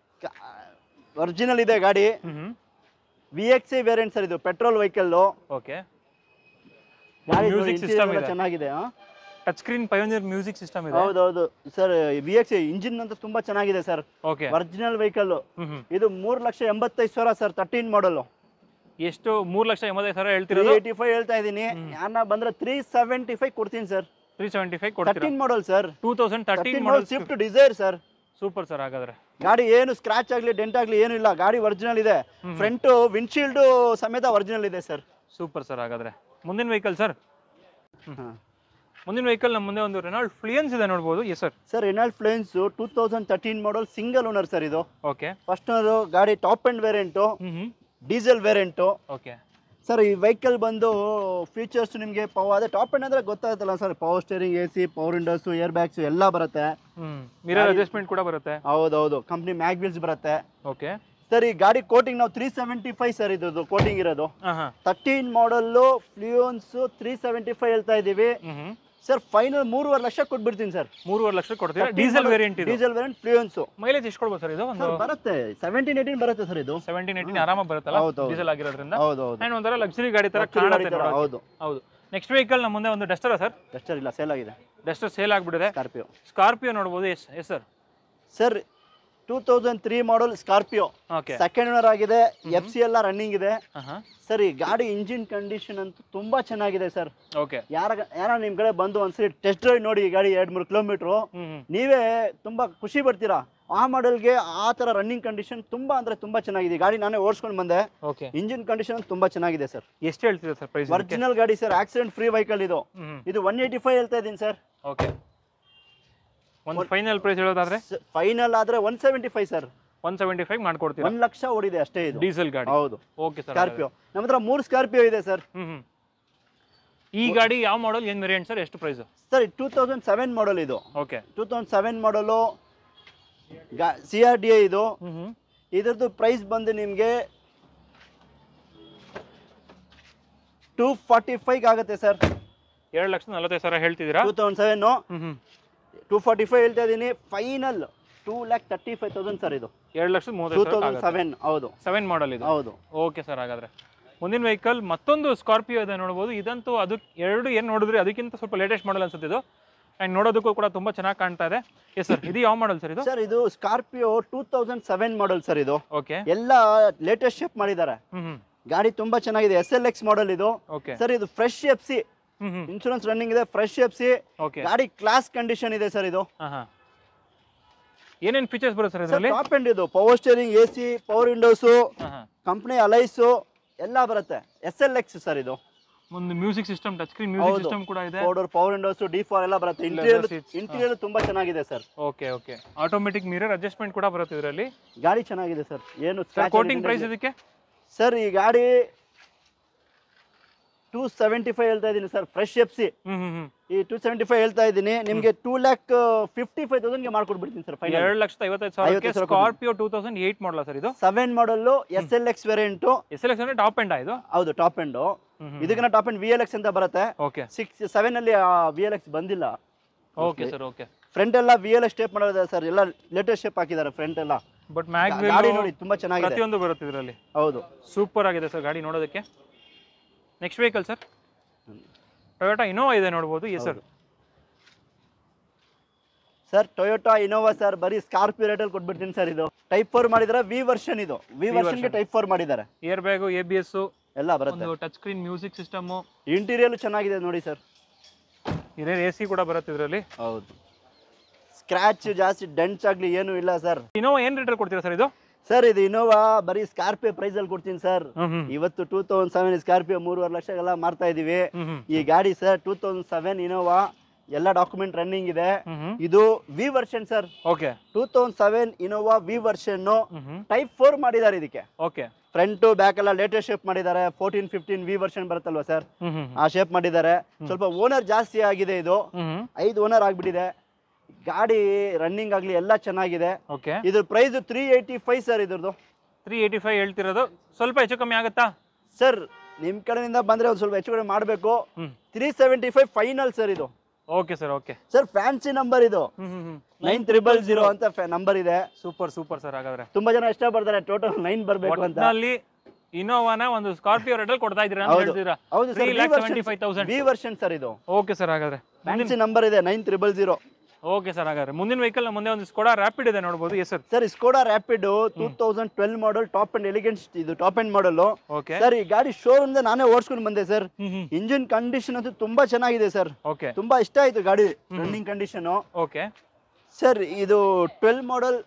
Speaker 1: ಒರಿಜಿನಲ್ ಇದೆ ಗಾಡಿ
Speaker 2: ಹ್ಞೂ ಹ್ಞೂ
Speaker 1: V X I variant sir ಇದು ಪೆಟ್ರೋಲ್ ವೆಹಿಕಲ್
Speaker 2: ಓಕೆ
Speaker 1: ಗಾಡಿ
Speaker 2: Music
Speaker 1: ನೋಡಿ,
Speaker 2: system
Speaker 1: interior ಎಲ್ಲ
Speaker 2: ಇದೆ.
Speaker 1: ಚೆನ್ನಾಗಿದೆ ಹಾ?
Speaker 2: Touch screen Pioneer music system ಇದೆ
Speaker 1: ಹೌದೌದು sir V X I engine ಅಂತ ತುಂಬಾ ಚೆನ್ನಾಗಿದೆ ಸರ್
Speaker 2: ಓಕೆ
Speaker 1: ಒರಿಜಿನಲ್ ವೆಹಿಕಲ್
Speaker 2: ಹ್ಞೂ ಹ್ಞೂ
Speaker 1: ಇದು ಮೂರು ಲಕ್ಷ ಎಂಬತ್ತೈದು ಸಾವಿರ ಸರ್ ತರ್ಟೀನ್ ಮಾಡಲ್
Speaker 2: ಎಷ್ಟು ಮೂರು ಲಕ್ಷ ಎಂಬತ್ತೈದು ಸಾವಿರ
Speaker 1: ತ್ರೀ
Speaker 2: ಹೇಳ್ತಿರೋದು
Speaker 1: ಏಯ್ಟಿ ಫೈವ್ ಹೇಳ್ತಾ ಇದ್ದೀನಿ ಯಾರನ್ನ ಬಂದ್ರೆ ತ್ರೀ ಸೆವೆಂಟಿ ಫೈವ್ ಕೊಡ್ತೀನಿ ಸರ್
Speaker 2: ತ್ರೀ ಸೆವೆಂಟಿ ಫೈವ್ ಕೊಡ್ತೀರಾ
Speaker 1: thirteen model sir
Speaker 2: two thousand thirteen
Speaker 1: thirteen
Speaker 2: model
Speaker 1: model Swift Dzire sir
Speaker 2: super sir ಹಾಗಾದ್ರೆ
Speaker 1: ಗಾಡಿ ಏನು ಸ್ಕ್ರಾಚ್ ಆಗಲಿ ಡೆಂಟ್ ಆಗಲಿ ಏನು ಇಲ್ಲ ಗಾಡಿ ಒರಿಜಿನಲ್ ಇದೆ ಫ್ರಂಟ್ ವಿಂಡ್ಶೀಲ್ಡ್ ಸಮೇತ ಒರಿಜಿನಲ್ ಇದೆ ಸರ್
Speaker 2: ಸೂಪರ್ ಸರ್ ಹಾಗಾದ್ರೆ ಮುಂದಿನ ವೆಹಿಕಲ್ ಸರ್ ಮುಂದಿನ ವೆಹಿಕಲ್ ನಮ್ಮ ಮುಂದೆ ಒಂದು ರೆನಾಲ್ಡ್ ಫ್ಲಿಯನ್ಸ್ ಇದೆ ನೋಡ್ಬೋದು yes sir
Speaker 1: sir Renault Fluence two thousand thirteen model single owner sir ಇದು
Speaker 2: ಓಕೆ
Speaker 1: ಫಸ್ಟ್ ಗಾಡಿ ಟಾಪ್ ಅಂಡ್ ವೇರಿಯಂಟು
Speaker 2: ಹ್ಞೂ ಹ್ಞೂ
Speaker 1: ಡೀಸೆಲ್ ವೇರಿಯಂಟು
Speaker 2: ಓಕೆ
Speaker 1: ಸರ್ ಈ ವೆಹಿಕಲ್ ಬಂದು ಫೀಚರ್ಸ್ ನಿಮಗೆ ಪವರ್ ಅದೇ ಟಾಪ್ ಎಂಡ್ ಅಂದರೆ ಗೊತ್ತಾಗುತ್ತಲ್ಲ sir power steering A C power windows air bags ಎಲ್ಲ ಬರುತ್ತೆ
Speaker 2: ಹ್ಞೂ ಮಿರರ್ ಅಡ್ಜಸ್ಟ್ಮೆಂಟ್ ಕೂಡ ಬರುತ್ತೆ
Speaker 1: ಹೌದೌದು ಕಂಪ್ನಿ ಮ್ಯಾಗ್ ವೀಲ್ಸ್ ಬರುತ್ತೆ
Speaker 2: ಓಕೆ
Speaker 1: ಸರ್ ಈ ಗಾಡಿ ಕೋಟಿಂಗ್ ನಾವು ತ್ರೀ ಸೆವೆಂಟಿ ಫೈವ್ ಸರ್ ಇದು ಕೋಟಿಂಗ್ ಇರೋದು
Speaker 2: ಹಾಂ ಹಾಂ
Speaker 1: thirteen model Fluence three seventy five ಹೇಳ್ತಾ ಇದ್ದೀವಿ
Speaker 2: ಹ್ಞೂ ಹ್ಞೂ
Speaker 1: ಸರ್ ಫೈನಲ್ ಮೂರುವರೆ ಲಕ್ಷ ಕೊಟ್ಬಿಡ್ತೀನಿ ಸರ್
Speaker 2: ಮೂರುವರೆ ಲಕ್ಷ ಕೊಡ್ತೀರಾ ಡೀಸೆಲ್ ವೇರಿಯಂಟ್ ಇದು
Speaker 1: ಡೀಸೆಲ್ ವೇರಿಯಂಟ್ ಫ್ಲೂಯನ್ಸು
Speaker 2: ಮೈಲೇಜ್ ಎಷ್ಟು ಕೊಡ್ಬೋದು ಸರ್ ಇದು ಒಂದು
Speaker 1: ಸರ್ ಬರುತ್ತೆ ಸೆವೆಂಟೀನ್ ಏಯ್ಟೀನ್ ಬರುತ್ತೆ ಸರ್ ಇದು
Speaker 2: ಸೆವೆಂಟೀನ್ ಏಯ್ಟೀನ್ ಆರಾಮಾಗಿ ಬರುತ್ತಲ್ಲ
Speaker 1: ಹೌದು, ಹೌದು.
Speaker 2: ಡೀಸೆಲ್ ಆಗಿರೋದ್ರಿಂದ
Speaker 1: ಹೌದು ಹೌದು
Speaker 2: ಆ್ಯಂಡ್ ಒಂಥರ ಲಕ್ಸುರಿ ಗಾಡಿ ಥರ
Speaker 1: Luxury ಗಾಡಿ
Speaker 2: ಕಾಣುತ್ತೆ
Speaker 1: ಥರ,
Speaker 2: ನೋಡೋಕೆ.
Speaker 1: ಹೌದು
Speaker 2: ಹೌದು ನೆಕ್ಸ್ಟ್ ವೆಹಿಕಲ್ ನಮ್ಮ ಮುಂದೆ ಒಂದು ಡಸ್ಟರ ಸರ್
Speaker 1: ಡಸ್ಟರ್ ಇಲ್ಲ ಸೇಲ್ ಆಗಿದೆ
Speaker 2: ಡಸ್ಟರ್ ಸೇಲ್ ಆಗ್ಬಿಟ್ಟಿದೆ
Speaker 1: ಸ್ಕಾರ್ಪಿಯೋ
Speaker 2: ಸ್ಕಾರ್ಪಿಯೋ ನೋಡ್ಬೋದು yes yes sir
Speaker 1: sir two thousand three model Scorpio
Speaker 2: okay
Speaker 1: second owner ಆಗಿದೆ ಎಫ್ ಸಿ ಎಲ್ಲ ರನ್ನಿಂಗ್ ಇದೆ
Speaker 2: ಹಾಂ ಹಾಂ
Speaker 1: ಸರ್ ಈ ಗಾಡಿ ಇಂಜಿನ್ ಕಂಡೀಷನ್ ಅಂತೂ ತುಂಬಾ ಚೆನ್ನಾಗಿದೆ ಸರ್
Speaker 2: ಓಕೆ
Speaker 1: ಯಾರ ಯಾರ ನಿಮ್ ಕಡೆ ಬಂದು ಒಂದ್ಸರಿ ಟೆಸ್ಟ್ ಡ್ರೈವ್ ನೋಡಿ ಈ ಗಾಡಿ ಎರಡ್ ಮೂರು ಕಿಲೋಮೀಟ್ರು
Speaker 2: ಹ್ಞೂ ಹ್ಞೂ
Speaker 1: ನೀವೇ ತುಂಬಾ ಖುಷಿ ಪಡ್ತೀರಾ ಆ ಮಾಡೆಲ್ಗೆ ಆ ತರ ರನ್ನಿಂಗ್ ಕಂಡೀಷನ್ ತುಂಬಾ ಅಂದ್ರೆ ತುಂಬಾ ಚೆನ್ನಾಗಿದೆ ಈ ಗಾಡಿ ನಾನೇ ಓಡಿಸ್ಕೊಂಡು ಬಂದೆ
Speaker 2: ಓಕೆ
Speaker 1: ಇಂಜಿನ್ ಕಂಡೀಷನ್ ತುಂಬಾ ಚೆನ್ನಾಗಿದೆ ಸರ್
Speaker 2: ಎಷ್ಟು ಹೇಳ್ತಿದೆ ಸರ್ ಪ್ರೈಸ್
Speaker 1: ಒರಿಜಿನಲ್ ಗಾಡಿ ಸರ್ ಆಕ್ಸಿಡೆಂಟ್ ಫ್ರೀ ವೆಹಿಕಲ್ ಇದು
Speaker 2: ಹ್ಞೂ
Speaker 1: ಇದು ಒನ್ ಏಯ್ಟಿ ಫೈವ್ ಹೇಳ್ತಾ ಇದ್ದೀನಿ ಸರ್
Speaker 2: ಓಕೆ ಒಂದು ಫೈನಲ್ ಪ್ರೈಸ್ ಹೇಳೋದಾದ್ರೆ
Speaker 1: ಫೈನಲ್ ಆದ್ರೆ one seventy five sir
Speaker 2: one seventy five ಮಾಡ್ಕೊಡ್ತೀರಾ
Speaker 1: ಒಂದ್ ಲಕ್ಷ ಓಡಿದೆ ಅಷ್ಟೇ ಇದು
Speaker 2: ಡೀಸೆಲ್ ಗಾಡಿ
Speaker 1: ಹೌದು
Speaker 2: ಓಕೆ ಸರ್
Speaker 1: ಸ್ಕಾರ್ಪಿಯೋ ನಮ್ಮ ಹತ್ರ ಮೂರು ಸ್ಕಾರ್ಪಿಯೋ ಇದೆ ಸರ್
Speaker 2: ಹ್ಮ್ ಹ್ಮ್ ಈ ಗಾಡಿ ಯಾವ ಮಾಡಲ್ ಏನ್ ವೇರಿಯಂಟ್ ಸರ್ ಎಷ್ಟು price
Speaker 1: sir two thousand seven model ಇದು
Speaker 2: okay
Speaker 1: two thousand seven model C R D A ಇದು
Speaker 2: ಹ್ಮ್ ಹ್ಮ್
Speaker 1: ಇದ್ರದ್ದು ಪ್ರೈಸ್ ಬಂದು ನಿಮಗೆ ಟೂ ಫಾರ್ಟಿ ಫೈವ್ ಆಗುತ್ತೆ ಸರ್
Speaker 2: ಎರಡು ಲಕ್ಷದ ನಲವತ್ತೈದು ಸಾವಿರ ಹೇಳ್ತಿದ್ದೀರಾ
Speaker 1: ಟೂ ತೌಸಂಡ್ ಸೆವೆನ್ನು
Speaker 2: ಹ್ಮ್ ಹ್ಮ್
Speaker 1: ಟೂ ಫಾರ್ಟಿ ಫೈವ್ ಹೇಳ್ತಾ ಇದ್ದೀನಿ final two lakh thirty five thousand sir ಇದು
Speaker 2: ಎರಡು ಲಕ್ಷದ
Speaker 1: ಟೂ
Speaker 2: ಮೂವತ್ತೈದು ಸಾವಿರ
Speaker 1: ತೌಸಂಡ್ ಸೆವೆನ್ ಹೌದು
Speaker 2: ಸೆವೆನ್ ಮಾಡಲ್ ಇದು
Speaker 1: ಹೌದು
Speaker 2: ಓಕೆ ಸರ್ ಹಾಗಾದ್ರೆ ಮುಂದಿನ ವೆಹಿಕಲ್ ಮತ್ತೊಂದು ಸ್ಕಾರ್ಪಿಯೋ ಇದೆ ನೋಡ್ಬೋದು ಇದಂತೂ ಅದು ಎರಡು ಏನು ನೋಡಿದ್ರಿ ಅದಕ್ಕಿಂತ ಸ್ವಲ್ಪ ಲೇಟೆಸ್ಟ್ ಮಾಡಲ್ ಅನ್ಸುತ್ತೆ ಇದು ಆ್ಯಂಡ್ ನೋಡೋದಕ್ಕೂ ಕೂಡ ತುಂಬ ಚೆನ್ನಾಗಿ ಕಾಣ್ತಾ ಇದೆ ಎಸ್ ಸರ್ ಇದು ಯಾವ ಮಾಡಲ್ ಸರ್ ಇದು
Speaker 1: ಸರ್ ಇದು Scorpio two thousand seven model sir ಇದು
Speaker 2: ಓಕೆ
Speaker 1: ಎಲ್ಲ ಲೇಟೆಸ್ಟ್ ಶೇಪ್ ಮಾಡಿದ್ದಾರೆ
Speaker 2: ಹ್ಮ್ ಹ್ಮ್
Speaker 1: ಗಾಡಿ ತುಂಬಾ ಚೆನ್ನಾಗಿದೆ ಎಸ್ ಎಲ್ ಎಕ್ಸ್ ಮಾಡಲ್ ಇದು
Speaker 2: ಓಕೆ
Speaker 1: ಸರ್ ಇದು ಫ್ರೆಶ್ ಎಫ್ ಸಿ
Speaker 2: ಹ್ಮ್ ಹ್ಮ್
Speaker 1: ಇನ್ಶೂರೆನ್ಸ್ ರನ್ನಿಂಗ್ ಇದೆ ಫ್ರೆಶ್ ಎಫ್ ಸಿ
Speaker 2: ಓಕೆ
Speaker 1: ಗಾಡಿ ಕ್ಲಾಸ್ ಕಂಡೀಷನ್ ಇದೆ ಸರ್ ಇದು
Speaker 2: ಹಾಂ ಹಾಂ ಏನೇನು ಫೀಚರ್ಸ್ ಬರುತ್ತೆ ಸರ್
Speaker 1: ಸರ್
Speaker 2: ಇದರಲ್ಲಿ
Speaker 1: ಟಾಪ್ ಎಂಡ್ ಇದು power steering A C power windows
Speaker 2: ಹಾಂ ಹಾಂ
Speaker 1: ಕಂಪ್ನಿ ಅಲೈಸು ಎಲ್ಲ ಬರುತ್ತೆ ಎಸ್ ಎಲ್ ಎಕ್ಸ್ ಸರ್ ಇದು
Speaker 2: ಒಂದು music system touch screen music
Speaker 1: ಹೌದು.
Speaker 2: ಸಿಸ್ಟಮ್ ಕೂಡ ಇದೆ
Speaker 1: ಪೌಡರ್ ಪವರ್ ವಿಂಡೋಸು ಡಿ ಫಾರ್ ಎಲ್ಲ ಬರುತ್ತೆ
Speaker 2: Leather
Speaker 1: ಇಂಟೀರಿಯರ್
Speaker 2: seats,
Speaker 1: ಇಂಟೀರಿಯರ್ ತುಂಬಾ ಚೆನ್ನಾಗಿದೆ sir
Speaker 2: okay okay automatic mirror adjustment ಕೂಡ ಬರುತ್ತೆ ಇದರಲ್ಲಿ
Speaker 1: ಗಾಡಿ ಚೆನ್ನಾಗಿದೆ ಸರ್ ಏನು
Speaker 2: ಸರ್ ಕೋಟಿಂಗ್ ಪ್ರೈಸ್ ಇದಕ್ಕೆ
Speaker 1: ಸರ್ ಈ ಗಾಡಿ ಟೂ ಸೆವೆಂಟಿ ಫೈವ್ ಹೇಳ್ತಾ ಇದ್ದೀನಿ ಸರ್ ಫ್ರೆಶ್ ಎಫ್ ಸಿ
Speaker 2: ಹ್ಮ್ ಹ್ಮ್ ಹ್ಮ್
Speaker 1: ಈ ಟೂ ಸೆವೆಂಟಿ ಫೈವ್ ಹೇಳ್ತಾ ಇದ್ದೀನಿ ನಿಮಗೆ ಟೂ ಲ್ಯಾಕ್ ಫಿಫ್ಟಿ ಫೈವ್ ತೌಸಂಡ್ಗೆ ಮಾಡ್ಕೊಡ್ಬಿಡ್ತೀನಿ ಸರ್ ಫೈನಲ್
Speaker 2: ಎರಡು ಲಕ್ಷದ ಐವತ್ತೈದು ಸಾವಿರಕ್ಕೆ
Speaker 1: ಐವತ್ತೈದು ಸಾವಿರ
Speaker 2: ಸ್ಕಾರ್ಪಿಯೋ ಟೂ ತೌಸಂಡ್ ಏಯ್ಟ್ ಮಾಡಲ ಸರ್ ಇದು
Speaker 1: seven model S L X variant
Speaker 2: S L X ಅಂದ್ರೆ ಟಾಪ್ ಎಂಡ್ ಇದು
Speaker 1: ಹೌದು ಟಾಪ್ ಎಂಡು ಇದಕ್ಕಿನ top end V L X ಅಂತ ಬರುತ್ತೆ
Speaker 2: ಓಕೆ
Speaker 1: ಸಿಕ್ಸ್ ಸೆವೆನ್ ಅಲ್ಲಿ ವಿ ಎಲ್ ಎಕ್ಸ್ ಬಂದಿಲ್ಲ
Speaker 2: ಓಕೆ ಸರ್ ಓಕೆ
Speaker 1: ಫ್ರಂಟ್ ಎಲ್ಲ ವಿ ಎಲ್ ಎಕ್ಸ್ ಶೇಪ್ ಮಾಡೋದು ಸರ್ ಎಲ್ಲ ಲೇಟೆಸ್ಟ್ ಶೇಪ್ ಹಾಕಿದ್ದಾರೆ ಫ್ರಂಟ್ ಎಲ್ಲ
Speaker 2: ಬಟ್ ಮ್ಯಾಗ್
Speaker 1: ಗಾಡಿ ನೋಡಿ ತುಂಬಾ ಚೆನ್ನಾಗಿದೆ
Speaker 2: ಪ್ರತಿಯೊಂದು ಬರುತ್ತೆ ಇದರಲ್ಲಿ
Speaker 1: ಹೌದು
Speaker 2: ಸೂಪರ್ ಆಗಿದೆ ಸರ್ ಗಾಡಿ ನೋಡೋದಕ್ಕೆ next vehicle sir Toyota Innova ಇದೆ ನೋಡ್ಬೋದು yes sir
Speaker 1: sir Toyota Innova sir ಬರೀ ಸ್ಕಾರ್ಪಿಯೋ ರೇಟಲ್ಲಿ ಕೊಟ್ಬಿಡ್ತೀನಿ ಸರ್ ಇದು ಟೈಪ್ ಫೋರ್ ಮಾಡಿದ್ರೆ ವಿ ವರ್ಷನ್ ಇದು ವಿ ವರ್ಷನ್ಗೆ
Speaker 2: version.
Speaker 1: ಟೈಪ್ ಫೋರ್ ಮಾಡಿದ್ದಾರೆ
Speaker 2: air bag A B S
Speaker 1: ಎಲ್ಲ ಬರುತ್ತೆ
Speaker 2: ಒಂದು touch screen music system
Speaker 1: interior ಚೆನ್ನಾಗಿದೆ ನೋಡಿ ಸರ್
Speaker 2: ಇದೇ ಎ ಸಿ ಕೂಡ ಬರುತ್ತೆ ಇದರಲ್ಲಿ
Speaker 1: ಹೌದು ಸ್ಕ್ರಾಚ್ ಜಾಸ್ತಿ ಡೆಂಟ್ಸ್ ಆಗಲಿ ಏನು ಇಲ್ಲ ಸರ್
Speaker 2: ಇನೋವಾ ಏನು ರೇಟಲ್ಲಿ ಕೊಡ್ತೀರಾ ಸರ್ ಇದು
Speaker 1: ಸರ್ ಇದು ಇನೋವಾ ಬರೀ ಸ್ಕಾರ್ಪಿಯೋ ಪ್ರೈಸಲ್ಲಿ ಕೊಡ್ತೀನಿ ಸರ್
Speaker 2: ಹ್ಮ್ ಹ್ಮ್
Speaker 1: ಇವತ್ತು ಟೂ ತೌಸಂಡ್ ಸೆವೆನ್ ಸ್ಕಾರ್ಪಿಯೋ ಮೂರುವರೆ ಲಕ್ಷಗೆಲ್ಲ ಮಾರ್ತಾ ಇದೀವಿ
Speaker 2: ಹ್ಮ್ ಹ್ಮ್
Speaker 1: ಈ ಗಾಡಿ sir two thousand seven Innova ಎಲ್ಲ ಡಾಕ್ಯುಮೆಂಟ್ ರನ್ನಿಂಗ್ ಇದೆ
Speaker 2: ಹ್ಮ್ ಹ್ಮ್
Speaker 1: ಇದು V version sir
Speaker 2: okay
Speaker 1: two thousand seven Innova V version
Speaker 2: ಹ್ಮ್ ಹ್ಮ್
Speaker 1: ಟೈಪ್ ಫೋರ್ ಮಾಡಿದ್ದಾರೆ ಇದಕ್ಕೆ
Speaker 2: ಓಕೆ
Speaker 1: ಫ್ರಂಟು ಬ್ಯಾಕ್ ಎಲ್ಲ ಲೇಟೆಸ್ಟ್ ಶೇಪ್ ಮಾಡಿದ್ದಾರೆ ಫೋರ್ಟೀನ್ ಫಿಫ್ಟೀನ್ ವಿ ವರ್ಷನ್ ಬರುತ್ತಲ್ವಾ ಸರ್
Speaker 2: ಹ್ಮ್ ಹ್ಮ್
Speaker 1: ಆ ಶೇಪ್ ಮಾಡಿದ್ದಾರೆ ಸ್ವಲ್ಪ ಓನರ್ ಜಾಸ್ತಿ ಆಗಿದೆ ಇದು
Speaker 2: ಹ್ಮ್ ಹ್ಮ್
Speaker 1: ಐದು ಓನರ್ ಆಗ್ಬಿಟ್ಟಿದೆ ಗಾಡಿ ರನ್ನಿಂಗ್ ಆಗಲಿ ಎಲ್ಲ ಚೆನ್ನಾಗಿದೆ
Speaker 2: ಓಕೆ
Speaker 1: ಇದ್ರ price three eighty five sir ಇದ್ರದ್ದು
Speaker 2: ತ್ರೀ ಏಯ್ಟಿ ಫೈವ್ ಹೇಳ್ತಿರೋದು ಸ್ವಲ್ಪ ಹೆಚ್ಚು ಕಮ್ಮಿ ಆಗುತ್ತಾ
Speaker 1: ಸರ್ ನಿಮ್ಮ ಕಡೆಯಿಂದ ಬಂದರೆ ಒಂದು ಸ್ವಲ್ಪ ಹೆಚ್ಚು ಕಡಿಮೆ ಮಾಡಬೇಕು
Speaker 2: ಹ್ಮ್
Speaker 1: three seventy five final sir ಇದು
Speaker 2: okay sir okay
Speaker 1: sir fancy number ಇದು
Speaker 2: ಹ್ಮ್ ಹ್ಮ್ ಹ್ಮ್
Speaker 1: ನೈನ್ ತ್ರಿಬಲ್ ಜೀರೋ ಅಂತ ನಂಬರ್ ಇದೆ
Speaker 2: ಸೂಪರ್ ಸೂಪರ್ ಸರ್ ಹಾಗಾದ್ರೆ
Speaker 1: ತುಂಬಾ ಜನ ಇಷ್ಟಪಡ್ತಾರೆ ಟೋಟಲ್ ನೈನ್ ಬರಬೇಕು ಅಂತ
Speaker 2: ಒಟ್ಟಿನಲ್ಲಿ ಇನೋವಾನ ಒಂದು ಸ್ಕಾರ್ಪಿಯೋ ರೇಟಲ್ಲಿ ಕೊಡ್ತಾ ಇದ್ದೀರಾ ಅಂತ
Speaker 1: ಹೌದು.
Speaker 2: ಹೇಳ್ತೀರಾ
Speaker 1: ಹೌದು
Speaker 2: three
Speaker 1: sir
Speaker 2: lakh seventy five thousand
Speaker 1: V version sir ಇದು
Speaker 2: ಓಕೆ ಸರ್ ಹಾಗಾದ್ರೆ
Speaker 1: ಫ್ಯಾನ್ಸಿ ನಂಬರ್ ಇದೆ nine triple zero
Speaker 2: okay sir ಹಾಗಾದ್ರೆ ಮುಂದಿನ ವೆಹಿಕಲ್ ಮುಂದೆ ಒಂದು ಸ್ಕೋಡಾ ರ್ಯಾಪಿಡ್ ಇದೆ ನೋಡ್ಬೋದು yes sir
Speaker 1: sir Skoda Rapid two thousand twelve model top end elegant ಇದು top end model
Speaker 2: okay
Speaker 1: sir ಈ ಗಾಡಿ ಶೋರೂಮ್ ನಾನೇ ಓಡಿಸ್ಕೊಂಡು ಬಂದೆ ಸರ್
Speaker 2: ಹ್ಮ್ ಹ್ಮ್
Speaker 1: ಇಂಜಿನ್ ಕಂಡೀಷನ್ ಅಂತೂ ತುಂಬಾ ಚೆನ್ನಾಗಿದೆ ಸರ್
Speaker 2: ಓಕೆ
Speaker 1: ತುಂಬಾ ಇಷ್ಟ ಆಯ್ತು ಗಾಡಿ ರನ್ನಿಂಗ್ ಕಂಡೀಷನ್
Speaker 2: ಓಕೆ
Speaker 1: ಸರ್ ಇದು ಟ್ವೆಲ್ ಮಾಡಲ್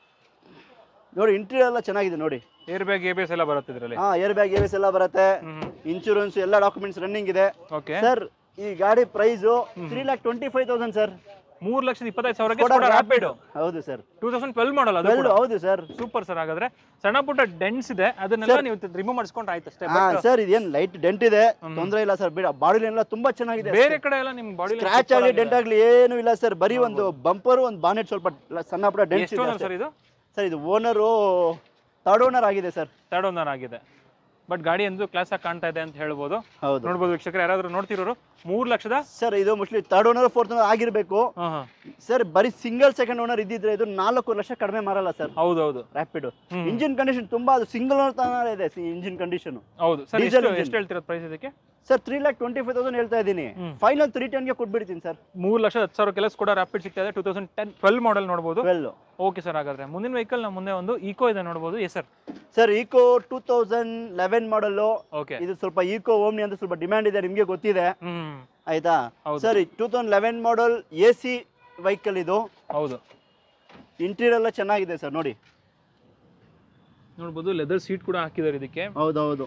Speaker 1: ನೋಡಿ ಇಂಟೀರಿಯರ್ ಎಲ್ಲ ಚೆನ್ನಾಗಿದೆ ನೋಡಿ
Speaker 2: air bag A B S ಎಲ್ಲ ಬರುತ್ತೆ ಇದರಲ್ಲಿ
Speaker 1: ಹಾ ಏರ್ ಬ್ಯಾಗ್ ಎಸ್ ಎಲ್ಲ ಬರುತ್ತೆ
Speaker 2: ಹ್ಮ್
Speaker 1: ಇನ್ಶೂರೆನ್ಸ್ ಎಲ್ಲ ಡಾಕ್ಯುಮೆಂಟ್ಸ್ ರನ್ನಿಂಗ್ ಇದೆ
Speaker 2: ಓಕೆ
Speaker 1: ಸರ್ ಈ ಗಾಡಿ price three lakh twenty five thousand sir
Speaker 2: ಮೂರು ಲಕ್ಷದ ಇಪ್ಪತ್ತೈದು ಸಾವಿರಕ್ಕೆ ಸ್ಕೋಡಾ ರ್ಯಾಪಿಡ್
Speaker 1: ಹೌದು sir
Speaker 2: two thousand twelve model ಅದು
Speaker 1: ಟ್ವೆಲ್ ಹೌದು ಸರ್
Speaker 2: ಸೂಪರ್ ಸರ್ ಹಾಗಾದ್ರೆ ಸಣ್ಣ ಪುಟ್ಟ ಡೆನ್ಸ್ ಇದೆ ಅದನ್ನೆಲ್ಲ ನೀವು ರಿಮೂವ್ ಮಾಡಿಸ್ಕೊಂಡ್ರೆ ಆಯ್ತು ಅಷ್ಟೇ
Speaker 1: ಹಾ
Speaker 2: But
Speaker 1: ಸರ್ ಇದೇನು ಲೈಟ್ ಡೆಂಟ್ ಇದೆ ತೊಂದರೆ ಇಲ್ಲ ಸರ್ ಬಿಡ ಬಾಡಿ ಎಲ್ಲ ತುಂಬಾ ಚೆನ್ನಾಗಿದೆ
Speaker 2: ಬೇರೆ ಕಡೆ ಎಲ್ಲ ನಿಮ್ ಬಾಡಿ
Speaker 1: ಸ್ಕ್ರಾಚ್ ಆಗಲಿ ಡೆಂಟ್ ಆಗಲಿ ಏನು ಇಲ್ಲ ಸರ್ ಬರೀ ಒಂದು ಬಂಪರ್ ಒಂದು ಬಾನೆಟ್ ಸ್ವಲ್ಪ ಲ- ಸಣ್ಣ ಪುಟ್ಟ ಡೆಂಟ್
Speaker 2: ಎಷ್ಟು
Speaker 1: ಇದೆ
Speaker 2: ಸರ್ ಇದು
Speaker 1: ಸರ್ ಇದು ಓನರು ಥರ್ಡ್ ಓನರ್ ಆಗಿದೆ ಸರ್
Speaker 2: ತರ್ಡ್ ಓನರ್ ಆಗಿದೆ ಬಟ್ ಗಾಡಿ ಎಂದು ಕ್ಲಾಸ್ ಆಗಿ ಕಾಣ್ತಾ ಇದೆ ಅಂತ ಹೇಳ್ಬೋದು
Speaker 1: ಹೌದು
Speaker 2: ನೋಡ್ಬೋದು ವೀಕ್ಷಕರು ಯಾರಾದ್ರೂ ನೋಡ್ತಿರೋರು ಮೂರು ಲಕ್ಷದ
Speaker 1: ಸರ್ ಇದು mostly third owner fourth owner ಆಗಿರಬೇಕು
Speaker 2: ಹಾ ಹಾ
Speaker 1: ಸರ್ ಬರೀ ಸಿಂಗಲ್ ಸೆಕೆಂಡ್ ಓನರ್ ಇದ್ದಿದ್ರೆ ಇದು ನಾಲ್ಕು ಲಕ್ಷ ಕಡಿಮೆ ಮಾರಲ್ಲ ಸರ್
Speaker 2: ಹೌದೌದು
Speaker 1: ರ್ಯಾಪಿಡ್
Speaker 2: ಹ್ಮ್.
Speaker 1: ಇಂಜಿನ್ ಕಂಡೀಷನ್ ತುಂಬಾ ಅದು ಸಿಂಗಲ್ ಓನರ್ ತನ ಇದೆ ಇಂಜಿನ್ ಕಂಡೀಷನ್
Speaker 2: ಹೌದು ಸರ್
Speaker 1: Diesel
Speaker 2: ಎಷ್ಟು
Speaker 1: engine.
Speaker 2: ಎಷ್ಟು ಹೇಳ್ತಿರೋದು ಪ್ರೈಸ್ ಇದಕ್ಕೆ
Speaker 1: sir three lakh twenty five thousand ಹೇಳ್ತಾ ಇದ್ದೀನಿ
Speaker 2: ಹ್ಮ್.
Speaker 1: ಫೈನಲ್ ತ್ರೀ ಟೆನ್ಗೆ ಕೊಟ್ಬಿಡ್ತೀನಿ ಸರ್
Speaker 2: ಮೂರು ಲಕ್ಷದ ಹತ್ತು ಸಾವಿರ ಕೆಲಸ ಕೂಡ ರ್ಯಾಪಿಡ್ ಸಿಗ್ತಾ ಇದೆ two thousand ten twelve model ನೋಡ್ಬೋದು
Speaker 1: ಟ್ವೆಲ್
Speaker 2: ಓಕೆ ಸರ್ ಹಾಗಾದ್ರೆ ಮುಂದಿನ ವೆಹಿಕಲ್ ನಮ್ಮ ಮುಂದೆ ಒಂದು ಈಕೋ ಇದೆ ನೋಡ್ಬೋದು yes sir
Speaker 1: sir Eeco two thousand eleven model
Speaker 2: okay
Speaker 1: ಇದು ಸ್ವಲ್ಪ ಈಕೋ ಓಮ್ನಿ ಅಂತ ಸ್ವಲ್ಪ ಡಿಮ್ಯಾಂಡ್ ಇದೆ ನಿಮಗೆ ಗೊತ್ತಿದೆ
Speaker 2: ಹ್ಮ್
Speaker 1: ಆಯ್ತಾ
Speaker 2: ಹೌದು.
Speaker 1: Sir two thousand eleven model A C vehicle ಇದು
Speaker 2: ಹೌದು
Speaker 1: ಇಂಟೀರಿಯರ್ ಎಲ್ಲ ಚೆನ್ನಾಗಿದೆ ಸರ್ ನೋಡಿ
Speaker 2: ನೋಡ್ಬೋದು ಲೆದರ್ ಸೀಟ್ ಕೂಡ ಹಾಕಿದ್ದಾರೆ ಇದಕ್ಕೆ
Speaker 1: ಹೌದೌದು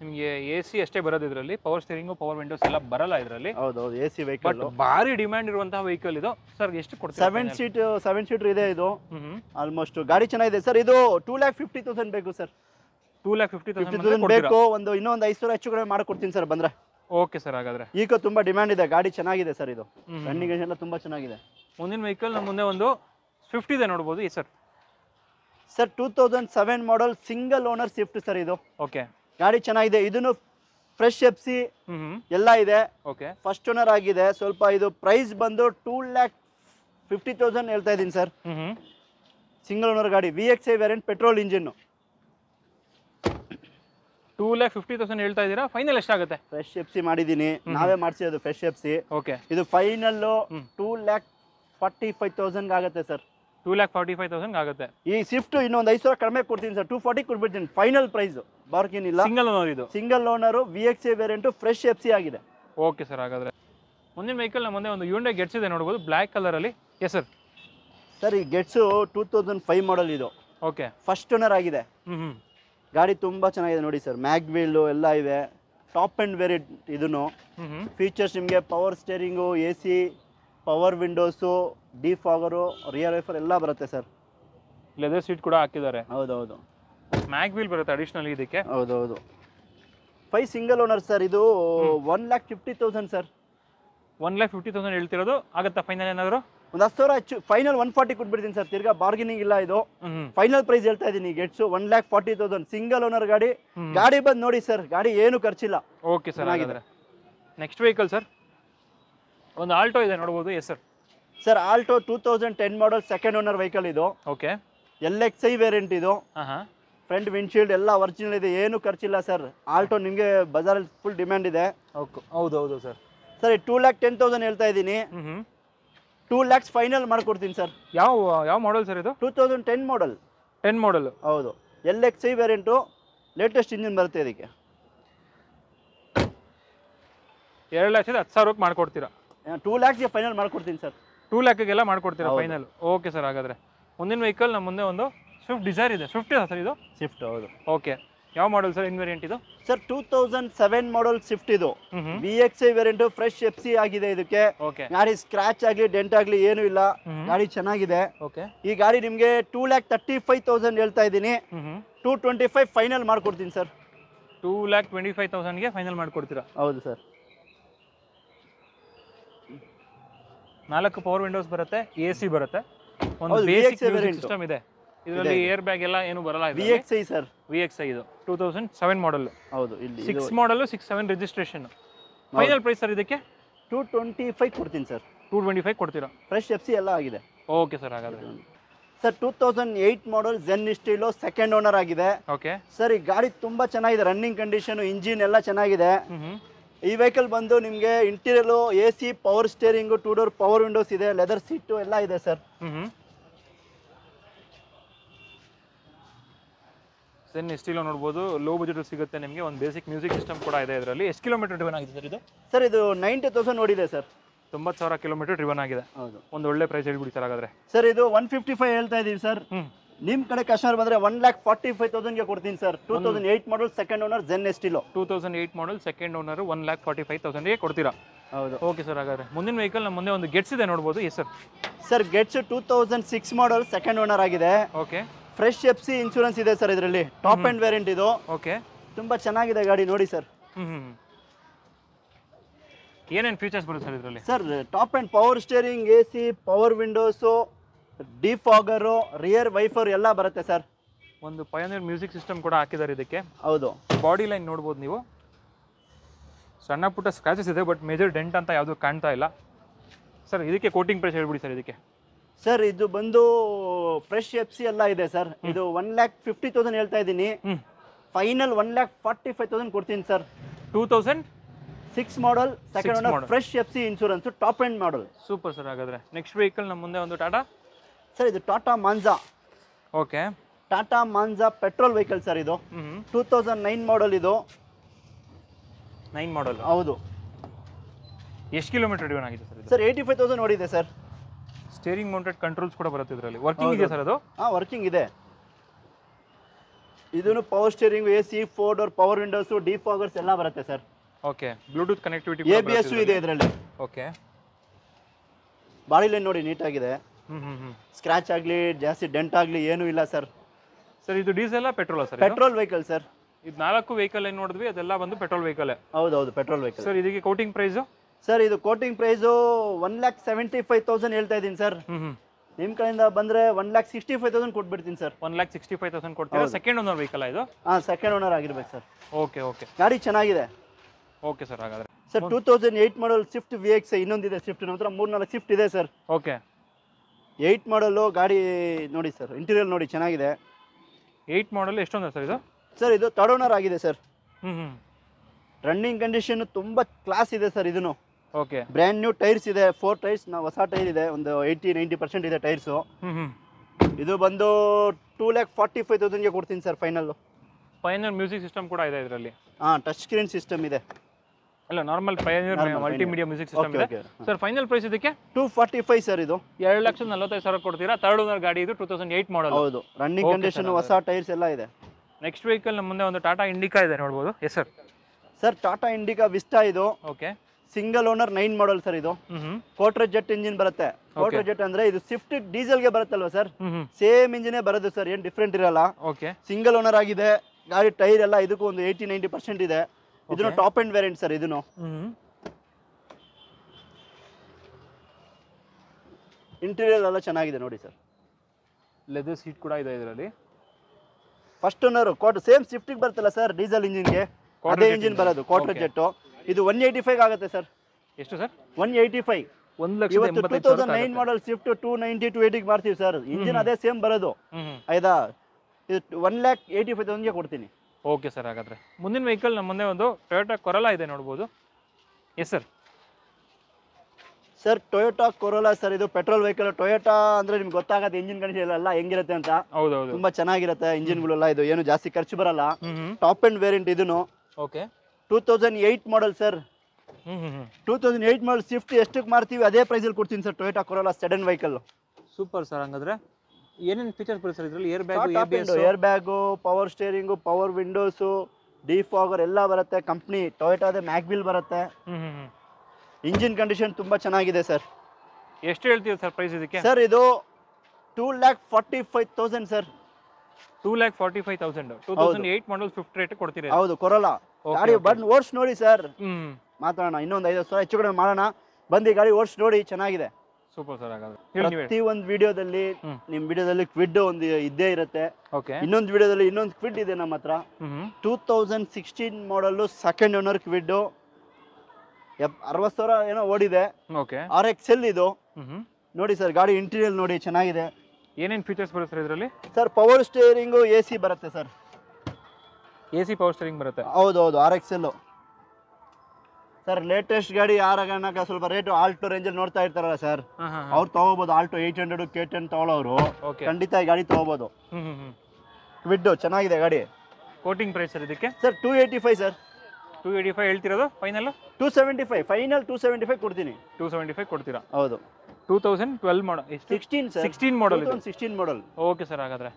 Speaker 2: ನಿಮಗೆ ಎ ಸಿ ಅಷ್ಟೇ ಬರೋದು ಇದರಲ್ಲಿ ಪವರ್ ಸ್ಟೇರಿಂಗು ಪವರ್ ವಿಂಡೋಸ್ ಎಲ್ಲ ಬರಲ್ಲ ಇದರಲ್ಲಿ
Speaker 1: ಹೌದೌದು ಎ ಸಿ
Speaker 2: ಬಟ್
Speaker 1: ವೆಹಿಕಲ್
Speaker 2: ಭಾರಿ ಡಿಮ್ಯಾಂಡ್ ಇರುವಂತಹ ವೆಹಿಕಲ್ ಇದು ಸರ್ ಎಷ್ಟು ಕೊಡ್ತೀರಾ
Speaker 1: ಸೆವೆನ್ ಸೀಟ್ ಸೆವೆನ್ ಸೀಟರ್ ಇದೆ ಇದು
Speaker 2: ಹ್ಮ್
Speaker 1: ಆಲ್ಮೋಸ್ಟ್ ಗಾಡಿ ಚೆನ್ನಾಗಿದೆ ಸರ್ ಇದು ಟೂ ಲ್ಯಾಕ್ ಫಿಫ್ಟಿ ತೌಸಂಡ್ ಬೇಕು sir
Speaker 2: two lakh fifty
Speaker 1: fifty
Speaker 2: thousand
Speaker 1: thousand ಬೇಕು ಒಂದು ಇನ್ನೊಂದು ಐದು ಸಾವಿರ ಹೆಚ್ಚು ಕಡಿಮೆ ಮಾಡ್ಕೊಡ್ತೀನಿ ಸರ್ ಬಂದ್ರೆ
Speaker 2: ಓಕೆ ಸರ್ ಹಾಗಾದ್ರೆ
Speaker 1: ಈಗ ತುಂಬಾ ಡಿಮ್ಯಾಂಡ್ ಇದೆ ಗಾಡಿ ಚೆನ್ನಾಗಿದೆ ಸರ್ ಇದು
Speaker 2: ಹ್ಮ್.
Speaker 1: ರನ್ನಿಂಗ್ ಎಲ್ಲ ತುಂಬಾ ಚೆನ್ನಾಗಿದೆ
Speaker 2: ಮುಂದಿನ ವೆಹಿಕಲ್ ನಮ್ಮ ಮುಂದೆ ಒಂದು ಸ್ವಿಫ್ಟ್ ಇದೆ ನೋಡ್ಬೋದು ಈ sir
Speaker 1: sir two thousand seven model single owner Swift sir ಇದು
Speaker 2: ಓಕೆ
Speaker 1: ಗಾಡಿ ಚೆನ್ನಾಗಿದೆ ಇದನ್ನು ಫ್ರೆಶ್ ಎಫ್ ಸಿ
Speaker 2: ಹ್ಮ್
Speaker 1: ಎಲ್ಲ ಇದೆ
Speaker 2: ಓಕೆ
Speaker 1: ಫಸ್ಟ್ ಓನರ್ ಆಗಿದೆ ಸ್ವಲ್ಪ ಇದು ಪ್ರೈಸ್ ಬಂದು ಟೂ ಲ್ಯಾಕ್ ಫಿಫ್ಟಿ ತೌಸಂಡ್ ಹೇಳ್ತಾ ಇದ್ದೀನಿ ಸರ್
Speaker 2: ಹ್ಮ್
Speaker 1: ಸಿಂಗಲ್ ಓನರ್ ಗಾಡಿ V X I variant petrol engine
Speaker 2: two lakh fifty thousand ಹೇಳ್ತಾ ಇದ್ದೀರಾ ಫೈನಲ್ ಎಷ್ಟಾಗುತ್ತೆ
Speaker 1: ಫ್ರೆಶ್ ಎಫ್ ಸಿ ಮಾಡಿದ್ದೀನಿ ನಾವೇ ಮಾಡಿಸಿರೋದು ಫ್ರೆಶ್ ಎಫ್ ಸಿ
Speaker 2: ಓಕೆ
Speaker 1: ಇದು ಫೈನಲ್ಲು
Speaker 2: ಹ್ಮ್.
Speaker 1: Two lakh forty five thousand ಆಗುತ್ತೆ sir
Speaker 2: two lakh forty five thousand ಆಗುತ್ತೆ
Speaker 1: ಈ ಸ್ವಿಫ್ಟ್ ಇನ್ನೊಂದು ಐದು ಸಾವಿರ ಕಡಿಮೆ ಕೊಡ್ತೀನಿ ಸರ್ ಟೂ ಫಾರ್ಟಿ ಕೊಟ್ಬಿಡ್ತೀನಿ ಫೈನಲ್ ಪ್ರೈಸ್ ಬಾರ್ಗಿನ್ ಇಲ್ಲ
Speaker 2: ಸಿಂಗಲ್ ಓನರ್ ಇದು
Speaker 1: single owner V X A variant fresh F C ಆಗಿದೆ
Speaker 2: ಓಕೆ ಸರ್ ಹಾಗಾದ್ರೆ ಮುಂದಿನ ವೆಹಿಕಲ್ ನಮ್ಮ ಮುಂದೆ ಒಂದು ಯೂಂಡೆ ಗೆಟ್ಸ್ ಇದೆ ನೋಡ್ಬೋದು ಬ್ಲ್ಯಾಕ್ ಕಲರಲ್ಲಿ ಎಸ್ ಸರ್
Speaker 1: ಸರ್ ಈ Getz two thousand five model ಇದು
Speaker 2: ಓಕೆ
Speaker 1: ಫಸ್ಟ್ ಓನರ್ ಆಗಿದೆ
Speaker 2: ಹ್ಮ್ ಹ್ಮ್
Speaker 1: ಗಾಡಿ ತುಂಬ ಚೆನ್ನಾಗಿದೆ ನೋಡಿ ಸರ್ ಮ್ಯಾಗ್ ವೀಲು ಎಲ್ಲ ಇದೆ ಟಾಪ್ ಆ್ಯಂಡ್ ವೇರಿಯಂಟ್ ಇದನ್ನು
Speaker 2: ಹ್ಮ್ ಹ್ಮ್
Speaker 1: ಫೀಚರ್ಸ್ ನಿಮಗೆ power steering A C power windows defogger rear wiper ಎಲ್ಲ ಬರುತ್ತೆ ಸರ್
Speaker 2: ಲೆದರ್ ಸೀಟ್ ಕೂಡ ಹಾಕಿದ್ದಾರೆ
Speaker 1: ಹೌದೌದು
Speaker 2: ಮ್ಯಾಗ್ ವೀಲ್ ಬರುತ್ತೆ ಅಡಿಷನಲ್ ಇದಕ್ಕೆ
Speaker 1: ಹೌದೌದು ಫೈವ್ ಸಿಂಗಲ್ ಓನರ್ ಸರ್ ಇದು one lakh fifty thousand sir
Speaker 2: one lakh fifty thousand ಹೇಳ್ತಿರೋದು ಆಗುತ್ತಾ ಫೈನಲ್ ಏನಾದರೂ
Speaker 1: ಒಂದು ಹತ್ತು ಸಾವಿರ ಹೆಚ್ಚು ಫೈನಲ್ ಒನ್ ಫಾರ್ಟಿ ಕೊಟ್ಬಿಡ್ತೀನಿ ಸರ್ ತಿರ್ಗಾ ಬಾರ್ಗೇನಿಂಗ್ ಇಲ್ಲ ಇದು
Speaker 2: ಹ್ಮ್
Speaker 1: ಫೈನಲ್ ಪ್ರೈಸ್ ಹೇಳ್ತಾ ಇದ್ದೀನಿ Getz one lakh forty thousand single owner ಗಾಡಿ
Speaker 2: ಹ್ಮ್
Speaker 1: ಗಾಡಿ ಬಂದು ನೋಡಿ ಸರ್ ಗಾಡಿ ಏನು ಖರ್ಚಿಲ್ಲ
Speaker 2: ಓಕೆ ಸರ್
Speaker 1: ಚೆನ್ನಾಗಿದೆ.
Speaker 2: ಹಾಗಾದ್ರೆ ನೆಕ್ಸ್ಟ್ ವೆಹಿಕಲ್ ಸರ್ ಒಂದು ಆಲ್ಟೋ ಇದೆ ನೋಡ್ಬೋದು yes sir
Speaker 1: sir Alto two thousand ten model second owner vehicle ಇದು
Speaker 2: okay
Speaker 1: L X I variant ಇದು
Speaker 2: ಹಾಂ ಹಾಂ
Speaker 1: ಫ್ರಂಟ್ ವಿಂಡ್ಶೀಲ್ಡ್ ಎಲ್ಲ ಒರಿಜಿನಲ್ ಇದೆ ಏನು ಖರ್ಚಿಲ್ಲ ಸರ್ ಆಲ್ಟೋ ನಿಮಗೆ ಬಜಾರಲ್ಲಿ ಫುಲ್ ಡಿಮ್ಯಾಂಡ್ ಇದೆ
Speaker 2: ಓಕೆ ಹೌದು ಹೌದು sir
Speaker 1: sir two lakh ten thousand ಹೇಳ್ತಾ ಇದ್ದೀನಿ
Speaker 2: ಹ್ಮ್ ಹ್ಮ್
Speaker 1: ಟೂ ಲ್ಯಾಕ್ಸ್ ಫೈನಲ್ ಮಾಡ್ಕೊಡ್ತೀನಿ ಸರ್
Speaker 2: ಯಾವ ಯಾವ ಮಾಡಲ್ ಸರ್ ಇದು
Speaker 1: two thousand ten model
Speaker 2: ten model
Speaker 1: ಹೌದು L X I variant latest engine ಬರುತ್ತೆ ಇದಕ್ಕೆ
Speaker 2: ಎರಡು ಲಕ್ಷದ ಹತ್ತು ಸಾವಿರಕ್ಕೆ ಮಾಡ್ಕೊಡ್ತೀರಾ
Speaker 1: ಟೂ ಲ್ಯಾಕ್ಸ್ಗೆ ಫೈನಲ್ ಮಾಡ್ಕೊಡ್ತೀನಿ ಸರ್
Speaker 2: ಟೂ ಲ್ಯಾಕಿಗೆಲ್ಲ ಮಾಡ್ಕೊಡ್ತೀರಾ
Speaker 1: ಹೌದು.
Speaker 2: ಫೈನಲ್ ಓಕೆ ಸರ್ ಹಾಗಾದ್ರೆ ಮುಂದಿನ ವೆಹಿಕಲ್ ನಮ್ಮ ಮುಂದೆ ಒಂದು ಸ್ವಿಫ್ಟ್ ಡಿಸೈರ್ ಇದೆ ಸ್ವಿಫ್ಟ್ ಇದೆ ಸರ್ ಇದು
Speaker 1: ಸ್ವಿಫ್ಟ್ ಹೌದು
Speaker 2: ಓಕೆ ಯಾವ ಮಾಡಲ್ ಸರ್ ಇನ್ವೇರಿಯಂಟ್ ಇದು
Speaker 1: sir two thousand seven model Swift ಇದು
Speaker 2: ಹ್ಮ್ hmm
Speaker 1: V X I variant fresh F C ಆಗಿದೆ ಇದಕ್ಕೆ
Speaker 2: ಓಕೆ
Speaker 1: ಗಾಡಿ ಸ್ಕ್ರಾಚ್ ಆಗಲಿ ಡೆಂಟ್ ಆಗಲಿ ಏನೂ ಇಲ್ಲ
Speaker 2: ಹ್ಮ್
Speaker 1: ಗಾಡಿ ಚೆನ್ನಾಗಿದೆ
Speaker 2: ಓಕೆ
Speaker 1: ಈ ಗಾಡಿ ನಿಮಗೆ two lakh thirty five thousand ಹೇಳ್ತಾ ಇದ್ದೀನಿ
Speaker 2: ಹ್ಮ್ ಹ್ಮ್
Speaker 1: ಟೂ ಟ್ವೆಂಟಿ ಫೈವ್ ಫೈನಲ್ ಮಾಡ್ಕೊಡ್ತೀನಿ sir
Speaker 2: two lakh twenty five ತೌಸಂಡ್ಗೆ ಫೈನಲ್ ಮಾಡ್ಕೊಡ್ತೀರಾ
Speaker 1: ಹೌದು ಸರ್
Speaker 2: ನಾಲ್ಕು ಪವರ್ ವಿಂಡೋಸ್ ಬರುತ್ತೆ ಎ ಸಿ ಬರುತ್ತೆ ಒಂದು
Speaker 1: ಹೌದು,
Speaker 2: ಬೇಸಿಕ್
Speaker 1: VXA variant.
Speaker 2: ಸಿಸ್ಟಮ್ ಇದೆ ಇದರಲ್ಲಿ ಏರ್ ಬ್ಯಾಗ್ ಎಲ್ಲ ಏನು ಬರಲ್ಲ
Speaker 1: V X I sir
Speaker 2: V X I ಇದು ಟೂ ತೌಸಂಡ್ ಸೆವೆನ್ ಮಾಡಲ್
Speaker 1: ಹೌದು ಇಲ್ಲಿ
Speaker 2: six model six seven registration final price sir ಇದಕ್ಕೆ
Speaker 1: ಟೂ ಟ್ವೆಂಟಿ ಫೈವ್ ಕೊಡ್ತೀನಿ ಸರ್
Speaker 2: ಟೂ ಟ್ವೆಂಟಿ ಫೈವ್ ಕೊಡ್ತೀರಾ
Speaker 1: ಫ್ರೆಶ್ ಎಫ್ ಸಿ ಎಲ್ಲ ಆಗಿದೆ
Speaker 2: ಓಕೆ ಸರ್ ಹಾಗಾದ್ರೆ
Speaker 1: sir two thousand eight model Zen Estilo second owner ಆಗಿದೆ
Speaker 2: okay
Speaker 1: sir ಈ ಗಾಡಿ ತುಂಬ ಚೆನ್ನಾಗಿದೆ ರನ್ನಿಂಗ್ ಕಂಡೀಷನು ಇಂಜಿನ್ ಎಲ್ಲ ಚೆನ್ನಾಗಿದೆ
Speaker 2: ಹ್ಮ್ ಹ್ಮ್
Speaker 1: ಈ ವೆಹಿಕಲ್ ಬಂದು ನಿಮಗೆ interior A C power steering two door power windows ಇದೆ ಲೆದರ್ ಸೀಟು ಎಲ್ಲ ಇದೆ ಸರ್
Speaker 2: ಹ್ಮ್ ಹ್ಮ್ ಸೆನ್ ಎಸ್ಟಿಲೋ ನೋಡ್ಬೋದು ಲೋ ಬಜೆಟ್ ಸಿಗುತ್ತೆ ನಿಮಗೆ ಒಂದು ಬೇಸಿಕ್ ಮ್ಯೂಸಿಕ್ ಸಿಸ್ಟಮ್ ಕೂಡ ಇದೆ ಇದರಲ್ಲಿ ಎಷ್ಟು ಕಿಲೋಮೀಟರ್ ಡ್ರಿವನ್ ಆಗಿದೆ ಸರ್ ಇದು
Speaker 1: ಸರ್ ಇದು ನೈಂಟಿ ತೌಸಂಡ್ ನೋಡಿದೆ ಸರ್
Speaker 2: ತೊಂಬತ್ತು ಸಾವಿರ ಕಿಲೋಮೀಟರ್ ಡ್ರಿವನ್ ಆಗಿದೆ
Speaker 1: ಹೌದು
Speaker 2: ಒಂದು ಒಳ್ಳೆ ಪ್ರೈಸ್ ಹೇಳ್ಬಿಡಿ ಸರ್ ಹಾಗಾದ್ರೆ
Speaker 1: ಸರ್ ಇದು ಒನ್ ಫಿಫ್ಟಿ ಫೈವ್ ಹೇಳ್ತಾ ಇದ್ದೀವಿ ಸರ್
Speaker 2: ಹ್ಮ್
Speaker 1: ನಿಮ್ಮ ಕಡೆ ಕಸ್ಟಮರ್ ಬಂದರೆ ಒನ್ ಲ್ಯಾಕ್ ಫಾರ್ಟಿ ಫೈವ್ ತೌಸಂಡ್ಗೆ ಕೊಡ್ತೀನಿ sir two thousand eight model second owner Zen Estilo
Speaker 2: two thousand eight model second owner one lakh forty five ತೌಸಂಡ್ಗೆ ಕೊಡ್ತೀರಾ
Speaker 1: ಹೌದು
Speaker 2: ಓಕೆ ಸರ್ ಹಾಗಾದ್ರೆ ಮುಂದಿನ ವೆಹಿಕಲ್ ನಮ್ಮ ಮುಂದೆ ಒಂದು ಗೆಟ್ಸ್ ಇದೆ ನೋಡ್ಬೋದು yes sir
Speaker 1: sir Getz two thousand six model second owner ಆಗಿದೆ
Speaker 2: okay
Speaker 1: fresh F C insurance ಇದೆ ಸರ್ ಇದರಲ್ಲಿ ಟಾಪ್ ಆ್ಯಂಡ್ ವೇರಿಯಂಟ್ ಇದು
Speaker 2: ಓಕೆ
Speaker 1: ತುಂಬ ಚೆನ್ನಾಗಿದೆ ಗಾಡಿ ನೋಡಿ ಸರ್
Speaker 2: ಹ್ಮ್ ಹ್ಮ್ ಏನೇನು ಫೀಚರ್ಸ್ ಬರುತ್ತೆ ಸರ್ ಇದರಲ್ಲಿ
Speaker 1: sir top end power steering A C power windows defogger rear wiper ಎಲ್ಲ ಬರುತ್ತೆ ಸರ್
Speaker 2: ಒಂದು ಪಯನೀರ್ ಮ್ಯೂಸಿಕ್ ಸಿಸ್ಟಮ್ ಕೂಡ ಹಾಕಿದ್ದಾರೆ ಇದಕ್ಕೆ
Speaker 1: ಹೌದು
Speaker 2: ಬಾಡಿ ಲೈನ್ ನೋಡ್ಬೋದು ನೀವು ಸಣ್ಣ ಪುಟ್ಟ ಸ್ಕ್ರಾಚಸ್ ಇದೆ ಬಟ್ ಮೇಜರ್ ಡೆಂಟ್ ಅಂತ ಯಾವುದು ಕಾಣ್ತಾ ಇಲ್ಲ ಸರ್ ಇದಕ್ಕೆ ಕೋಟಿಂಗ್ ಪ್ರೈಸ್ ಹೇಳ್ಬಿಡಿ ಸರ್ ಇದಕ್ಕೆ
Speaker 1: ಸರ್ ಇದು ಬಂದು ಫ್ರೆಶ್ ಎಫ್ ಸಿ ಎಲ್ಲ ಇದೆ ಸರ್ ಇದು ಒನ್ ಲ್ಯಾಕ್ ಫಿಫ್ಟಿ ತೌಸಂಡ್ ಹೇಳ್ತಾ ಇದ್ದೀನಿ
Speaker 2: ಹ್ಞೂ
Speaker 1: final one lakh forty five thousand ಕೊಡ್ತೀನಿ sir
Speaker 2: two thousand
Speaker 1: six model second
Speaker 2: Six
Speaker 1: owner
Speaker 2: model.
Speaker 1: Fresh F C insurance top end model
Speaker 2: super sir ಹಾಗಾದರೆ ನೆಕ್ಸ್ಟ್ ವೆಹಿಕಲ್ ನಮ್ಮ ಮುಂದೆ ಒಂದು ಟಾಟಾ
Speaker 1: ಸರ್ ಇದು Tata Manza
Speaker 2: okay
Speaker 1: Tata Manza petrol vehicle sir ಇದು
Speaker 2: ಹ್ಞೂ
Speaker 1: two thousand nine model ಇದು
Speaker 2: nine model
Speaker 1: ಹೌದು
Speaker 2: ಎಷ್ಟು ಕಿಲೋಮೀಟರ್ ಡ್ರಿವನ್ ಆಗಿದೆ ಸರ್ ಇದು
Speaker 1: ಸರ್ ಏಯ್ಟಿ ಫೈವ್ ತೌಸಂಡ್ ನೋಡಿದೆ ಸರ್
Speaker 2: ಸ್ಟೇರಿಂಗ್ ಮೌಂಟೆಡ್ ಕಂಟ್ರೋಲ್ಸ್ ಕೂಡ ಬರುತ್ತೆ ಇದರಲ್ಲಿ ವರ್ಕಿಂಗ್ ಇದೆ ಸರ್ ಅದು
Speaker 1: ಹಾಂ ವರ್ಕಿಂಗ್ ಇದೆ ಇದನ್ನು power steering A C four door power windows defoggers ಎಲ್ಲ ಬರುತ್ತೆ sir
Speaker 2: okay Bluetooth connectivity
Speaker 1: A B S ಇದೆ ಇದರಲ್ಲಿ
Speaker 2: ಓಕೆ
Speaker 1: ಬಾಡಿ ಲೈನ್ ನೋಡಿ ನೀಟಾಗಿದೆ
Speaker 2: ಹ್ಮ್ ಹ್ಮ್ ಹ್ಮ್
Speaker 1: ಸ್ಕ್ರಾಚ್ ಆಗಲಿ ಜಾಸ್ತಿ ಡೆಂಟ್ ಆಗಲಿ ಏನೂ ಇಲ್ಲ ಸರ್
Speaker 2: ಸರ್ ಇದು diesel petrol sir
Speaker 1: petrol vehicle sir
Speaker 2: ಇದು ನಾಲ್ಕು ವೆಹಿಕಲ್ ಏನು ನೋಡಿದ್ವಿ ಅದೆಲ್ಲ ಬಂದು ಪೆಟ್ರೋಲ್ ವೆಹಿಕಲ್
Speaker 1: ಹೌದೌದು ಪೆಟ್ರೋಲ್ ವೆಹಿಕಲ್
Speaker 2: ಸರ್ ಇದಕ್ಕೆ ಕೋಟಿಂಗ್ ಪ್ರೈಸು
Speaker 1: ಸರ್ ಇದು quoting price one lakh seventy five thousand ಹೇಳ್ತಾ ಇದ್ದೀನಿ ಸರ್
Speaker 2: ಹ್ಮ್ ಹ್ಮ್
Speaker 1: ನಿಮ್ಮ ಕಡೆಯಿಂದ ಬಂದರೆ one lakh sixty five thousand ಕೊಟ್ಬಿಡ್ತೀನಿ sir
Speaker 2: one lakh sixty five thousand ಕೊಡ್ತೀರಾ ಸೆಕೆಂಡ್ ಓನರ್ ವೆಹಿಕಲ್ ಇದು
Speaker 1: ಹಾಂ ಸೆಕೆಂಡ್ ಓನರ್ ಆಗಿರ್ಬೇಕು ಸರ್
Speaker 2: ಓಕೆ ಓಕೆ
Speaker 1: ಗಾಡಿ ಚೆನ್ನಾಗಿದೆ
Speaker 2: ಓಕೆ ಸರ್ ಹಾಗಾದ್ರೆ
Speaker 1: sir two thousand eight model Swift V X ಇನ್ನೊಂದಿದೆ ಸ್ವಿಫ್ಟ್ ನಮ್ಮ ಹತ್ರ ಮೂರು ನಾಲ್ಕು ಸ್ವಿಫ್ಟ್ ಇದೆ ಸರ್
Speaker 2: ಓಕೆ
Speaker 1: ಏಯ್ಟ್ ಮಾಡಲು ಗಾಡಿ ನೋಡಿ ಸರ್ ಇಂಟೀರಿಯರ್ ನೋಡಿ ಚೆನ್ನಾಗಿದೆ
Speaker 2: ಏಯ್ಟ್ ಮಾಡಲ್ ಎಷ್ಟೊಂದ ಸರ್ ಇದು
Speaker 1: ಸರ್ ಇದು ತರ್ಡ್ ಓನರ್ ಆಗಿದೆ ಸರ್
Speaker 2: ಹ್ಮ್ ಹ್ಮ್
Speaker 1: ರನ್ನಿಂಗ್ ಕಂಡೀಷನ್ ತುಂಬ ಕ್ಲಾಸ್ ಇದೆ ಸರ್ ಇದನ್ನು
Speaker 2: ಓಕೆ
Speaker 1: ಬ್ರ್ಯಾಂಡ್ ನ್ಯೂ ಟೈರ್ಸ್ ಇದೆ ಫೋರ್ ಟೈರ್ಸ್ ನಾವು ಹೊಸ ಟೈರ್ ಇದೆ ಒಂದು ಏಯ್ಟಿ ನೈಂಟಿ ಪರ್ಸೆಂಟ್ ಇದೆ ಟೈರ್ಸು
Speaker 2: ಹ್ಮ್ ಹ್ಮ್
Speaker 1: ಇದು ಬಂದು ಟೂ ಲ್ಯಾಕ್ ಫಾರ್ಟಿ ಫೈವ್ ತೌಸಂಡ್ಗೆ ಕೊಡ್ತೀನಿ sir final
Speaker 2: Pioneer music system ಕೂಡ ಇದೆ ಇದರಲ್ಲಿ
Speaker 1: ಹಾಂ ಟಚ್ ಸ್ಕ್ರೀನ್ ಸಿಸ್ಟಮ್ ಇದೆ
Speaker 2: ಅಲ್ಲ normal Pioneer
Speaker 1: Normal
Speaker 2: multimedia music system
Speaker 1: okay
Speaker 2: ಇದೆ
Speaker 1: ಓಕೆ
Speaker 2: ಸರ್ ಫೈನಲ್ ಪ್ರೈಸ್ ಇದಕ್ಕೆ
Speaker 1: ಟೂ ಫಾರ್ಟಿ ಫೈವ್ ಸರ್ ಇದು
Speaker 2: ಎರಡು ಲಕ್ಷದ ನಲವತ್ತೈದು ಸಾವಿರ ಕೊಡ್ತೀರಾ ತರ್ಡ್ ಓನರ್ ಗಾಡಿ ಇದು ಟೂ ತೌಸಂಡ್ ಏಯ್ಟ್ ಮಾಡಲ್
Speaker 1: ಹೌದು ರನ್ನಿಂಗ್
Speaker 2: Okay,
Speaker 1: ಕಂಡೀಷನ್
Speaker 2: sir,
Speaker 1: ಹೊಸ ಟೈರ್ಸ್ ಎಲ್ಲ ಇದೆ
Speaker 2: ನೆಕ್ಸ್ಟ್ ವೆಹಿಕಲ್ ನಮ್ಮ ಮುಂದೆ ಒಂದು ಟಾಟಾ ಇಂಡಿಕಾ ಇದೆ ನೋಡ್ಬೋದು yes sir
Speaker 1: sir Tata Indica Vista ಇದು
Speaker 2: okay
Speaker 1: single owner nine model sir ಇದು
Speaker 2: ಹ್ಮ್ ಹ್ಮ್
Speaker 1: ಕೋಟ್ರ ಜೆಟ್ ಇಂಜಿನ್ ಬರುತ್ತೆ ಕೋಟ್ರ ಜೆಟ್ ಅಂದ್ರೆ ಇದು ಸ್ವಿಫ್ಟ್ ಡೀಸೆಲ್ಗೆ ಬರುತ್ತಲ್ವಾ ಸರ್
Speaker 2: ಹ್ಮ್ ಹ್ಮ್
Speaker 1: ಸೇಮ್ ಇಂಜಿನೇ ಬರೋದು ಸರ್ ಏನು ಡಿಫ್ರೆಂಟ್ ಇರಲ್ಲ
Speaker 2: ಓಕೆ
Speaker 1: ಸಿಂಗಲ್ ಓನರ್ ಆಗಿದೆ ಗಾಡಿ ಟೈರ್ ಎಲ್ಲ ಇದಕ್ಕೂ ಒಂದು ಏಯ್ಟಿ ನೈಂಟಿ ಪರ್ಸೆಂಟ್ ಇದೆ ಇದನ್ನು
Speaker 2: Okay.
Speaker 1: Top end variant sir ಇದನ್ನು
Speaker 2: ಹ್ಮ್
Speaker 1: ಇಂಟೀರಿಯರ್ ಎಲ್ಲ ಚೆನ್ನಾಗಿದೆ ನೋಡಿ ಸರ್
Speaker 2: ಲೆದರ್ ಸೀಟ್ ಕೂಡ ಇದೆ ಇದರಲ್ಲಿ
Speaker 1: ಫಸ್ಟ್ ಓನರ್ ಕೋಟ್ ಸೇಮ್ ಸ್ವಿಫ್ಟಿಗೆ ಬರುತ್ತಲ್ಲ ಸರ್ ಡೀಸೆಲ್ ಇಂಜಿನ್ಗೆ
Speaker 2: Quater
Speaker 1: ಅದೇ
Speaker 2: jet
Speaker 1: ಇಂಜಿನ್
Speaker 2: engine.
Speaker 1: ಬರೋದು ಕ್ವಾರ್ಟರ್
Speaker 2: Okay.
Speaker 1: ಜೆಟ್ಟು ಇದು ಒನ್ ಏಯ್ಟಿ ಫೈವ್ ಆಗುತ್ತೆ ಸರ್
Speaker 2: ಎಷ್ಟು ಸರ್
Speaker 1: ಒನ್ ಏಯ್ಟಿ ಫೈವ್
Speaker 2: ಒಂದು ಲಕ್ಷದ
Speaker 1: ಇವತ್ತು ಟೂ
Speaker 2: ಎಂಬತ್ತೈದು
Speaker 1: ತೌಸಂಡ್ ನೈನ್
Speaker 2: ಸಾವಿರ
Speaker 1: model swift two ninety two ಏಯ್ಟಿಗೆ ಮಾಡ್ತೀವಿ ಸರ್ ಇಂಜಿನ್ ಅದೇ ಸೇಮ್ ಬರೋದು
Speaker 2: ಹ್ಮ್ ಹ್ಮ್
Speaker 1: ಆಯ್ತಾ ಇದು ಒನ್ ಲ್ಯಾಕ್ ಏಯ್ಟಿ ಫೈವ್ ತೌಸಂಡ್ಗೆ ಕೊಡ್ತೀನಿ
Speaker 2: ಓಕೆ ಸರ್ ಹಾಗಾದ್ರೆ ಮುಂದಿನ ವೆಹಿಕಲ್ ನಮ್ಮ ಮುಂದೆ ಒಂದು ಟೊಯೋಟಾ ಕೊರಲಾ ಇದೆ ನೋಡ್ಬೋದು yes sir
Speaker 1: sir Toyota Corolla sir ಇದು ಪೆಟ್ರೋಲ್ ವೆಹಿಕಲ್ ಟೊಯೋಟಾ ಅಂದ್ರೆ ನಿಮ್ಗೆ ಗೊತ್ತಾಗತ್ತೆ ಇಂಜಿನ್ ಕಂಡೀಷನ್ ಎಲ್ಲ ಹೆಂಗಿರುತ್ತೆ ಅಂತ
Speaker 2: ಹೌದೌದು
Speaker 1: ತುಂಬಾ ಚೆನ್ನಾಗಿರುತ್ತೆ ಇಂಜಿನ್ಗಳೆಲ್ಲ ಇದು ಏನು ಜಾಸ್ತಿ ಖರ್ಚು ಬರಲ್ಲ
Speaker 2: hmm hmm
Speaker 1: top end variant ಇದನ್ನು
Speaker 2: okay
Speaker 1: two thousand eight model sir
Speaker 2: ಹ್ಮ್ ಹ್ಮ್ ಹ್ಮ್
Speaker 1: two thousand eight model Swift ಎಷ್ಟಕ್ಕೆ ಮಾರ್ತೀವಿ ಅದೇ ಪ್ರೈಸಲ್ಲಿ ಕೊಡ್ತೀನಿ sir Toyota Corolla sedan vehicle
Speaker 2: super sir ಹಂಗಾದ್ರೆ ಏನೇನು ಫೀಚರ್ಸ್ ಬರುತ್ತೆ ಸರ್ ಇದರಲ್ಲಿ air bag A B S
Speaker 1: air bag power steering power windows defogger ಎಲ್ಲ ಬರುತ್ತೆ ಕಂಪ್ನಿ ಟೊಯೋಟಾದ ಮ್ಯಾಗ್ಬಿಲ್ ಬರುತ್ತೆ
Speaker 2: ಹ್ಮ್ ಹ್ಮ್ ಹ್ಮ್
Speaker 1: ಇಂಜಿನ್ ಕಂಡೀಷನ್ ತುಂಬಾ ಚೆನ್ನಾಗಿದೆ ಸರ್
Speaker 2: ಎಷ್ಟು ಹೇಳ್ತೀವಿ ಸರ್ ಪ್ರೈಸ್ ಇದಕ್ಕೆ
Speaker 1: ಸರ್ ಇದು two lakh forty five thousand sir
Speaker 2: two lakh forty five thousand two thousand eight model ಫಿಫ್ಟ್ ರೇಟ್ ಕೊಡ್ತೀರಿ
Speaker 1: ಹೌದು ಕೊರೋಲಾ
Speaker 2: Okay,
Speaker 1: ಗಾಡಿ
Speaker 2: okay.
Speaker 1: ಬಂದು ಓಡಿಸಿ ನೋಡಿ ಸರ್
Speaker 2: ಹ್ಮ್
Speaker 1: ಮಾತಾಡೋಣ ಇನ್ನೊಂದು ಐದು ಸಾವಿರ ಹೆಚ್ಚು ಕಡಿಮೆ ಮಾಡೋಣ ಬಂದು ಈ ಗಾಡಿ ಓಡಿಸಿ ನೋಡಿ ಚೆನ್ನಾಗಿದೆ
Speaker 2: ಸೂಪರ್ ಸರ್ ಹಾಗಾದ್ರೆ ಹೇಳಿ ನೀವು
Speaker 1: ಪ್ರತಿ ಒಂದು ವಿಡಿಯೋದಲ್ಲಿ
Speaker 2: ಹ್ಮ್.
Speaker 1: ನಿಮ್ಮ ವಿಡಿಯೋದಲ್ಲಿ ಕ್ವಿಡ್ ಒಂದು ಇದ್ದೇ ಇರುತ್ತೆ
Speaker 2: ಓಕೆ
Speaker 1: ಇನ್ನೊಂದು ವಿಡಿಯೋದಲ್ಲಿ ಇನ್ನೊಂದು ಕ್ವಿಡ್ ಇದೆ ನಮ್ಮ ಹತ್ರ
Speaker 2: ಹ್ಮ್ ಹ್ಮ್
Speaker 1: two thousand sixteen model second owner Kwid ಎಪ್ ಅರವತ್ತು ಸಾವಿರ ಏನೋ ಓಡಿದೆ
Speaker 2: ಓಕೆ
Speaker 1: ಆರ್ ಎಕ್ಸ್ ಎಲ್ ಇದು
Speaker 2: ಹ್ಮ್ ಹ್ಮ್
Speaker 1: ನೋಡಿ ಸರ್ ಗಾಡಿ ಇಂಟೀರಿಯರ್ ನೋಡಿ ಚೆನ್ನಾಗಿದೆ
Speaker 2: ಏನೇನು ಫೀಚರ್ಸ್ ಬರುತ್ತೆ ಸರ್ ಇದರಲ್ಲಿ
Speaker 1: sir power steering A C ಬರುತ್ತೆ sir
Speaker 2: A C power steering ಬರುತ್ತೆ
Speaker 1: ಹೌದು ಹೌದು R X L sir latest ಗಾಡಿ ಯಾರಾಗ ಸ್ವಲ್ಪ ರೇಟು ಆಲ್ಟೋ ರೇಂಜಲ್ಲಿ ನೋಡ್ತಾ ಇರ್ತಾರಲ್ಲ ಸರ್
Speaker 2: ಹಾಂ ಹಾಂ
Speaker 1: ಅವ್ರು ತಗೋಬೋದು Alto eight hundred K ten ತಗೊಳ್ಳೋರು
Speaker 2: ಓಕೆ
Speaker 1: ಖಂಡಿತ ಈ ಗಾಡಿ ತಗೋಬೋದು
Speaker 2: ಹ್ಮ್ ಹ್ಮ್ ಹ್ಮ್
Speaker 1: ಕ್ವಿಡ್ಡು ಚೆನ್ನಾಗಿದೆ ಗಾಡಿ
Speaker 2: ಕೋಟಿಂಗ್ ಪ್ರೈಸ್ ಸರ್ ಇದಕ್ಕೆ
Speaker 1: sir two eighty five sir
Speaker 2: two eighty five ಹೇಳ್ತಿರೋದು final
Speaker 1: two seventy five final two seventy five ಕೊಡ್ತೀನಿ
Speaker 2: ಟೂ ಸೆವೆಂಟಿ ಫೈವ್ ಕೊಡ್ತೀರಾ
Speaker 1: ಹೌದು
Speaker 2: ಟೂ ತೌಸಂಡ್ ಟ್ವೆಲ್ ಮಾಡಲ್ ಎಷ್ಟು
Speaker 1: ಸಿಕ್ಸ್ಟೀನ್ ಸರ್
Speaker 2: ಸಿಕ್ಸ್ಟೀನ್ ಮಾಡಲ್ ಇದು
Speaker 1: ಸಿಕ್ಸ್ಟೀನ್ ಮಾಡಲ್
Speaker 2: okay sir ಹಾಗಾದ್ರೆ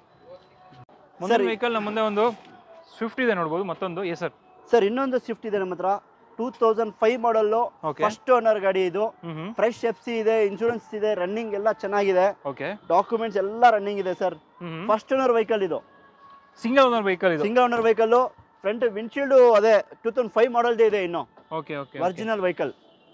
Speaker 2: ಮುಂದಿನ
Speaker 1: ಸರಿ.
Speaker 2: ವೆಹಿಕಲ್ ನಮ್ಮ ಮುಂದೆ ಒಂದು ಸ್ವಿಫ್ಟ್ ಇದೆ ನೋಡ್ಬೋದು ಮತ್ತೊಂದು ಎಸ್ ಸರ್
Speaker 1: ಸರ್ ಇನ್ನೊಂದು ಸ್ವಿಫ್ಟ್ ಇದೆ ನಮ್ಮ ಹತ್ರ two thousand five model
Speaker 2: okay
Speaker 1: first owner ಗಾಡಿ ಇದು
Speaker 2: ಹ್ಮ್ ಹ್ಮ್
Speaker 1: ಫ್ರೆಶ್ ಎಫ್ ಸಿ ಇದೆ ಇನ್ಶೂರೆನ್ಸ್ ಇದೆ ರನ್ನಿಂಗ್ ಎಲ್ಲ ಚೆನ್ನಾಗಿದೆ
Speaker 2: ಓಕೆ
Speaker 1: ಡಾಕ್ಯುಮೆಂಟ್ಸ್ ಎಲ್ಲ ರನ್ನಿಂಗ್ ಇದೆ ಸರ್
Speaker 2: ಹ್ಮ್ ಹ್ಮ್
Speaker 1: ಫಸ್ಟ್ ಓನರ್ ವೆಹಿಕಲ್ ಇದು
Speaker 2: ಸಿಂಗಲ್ ಓನರ್ ವೆಹಿಕಲ್ ಇದು
Speaker 1: single owner vehicle front windshield ಅದೇ ಟೂ ತೌಸಂಡ್ ಫೈವ್ ಮಾಡಲ್ದೇ ಇದೆ ಇನ್ನು
Speaker 2: okay okay
Speaker 1: original vehicle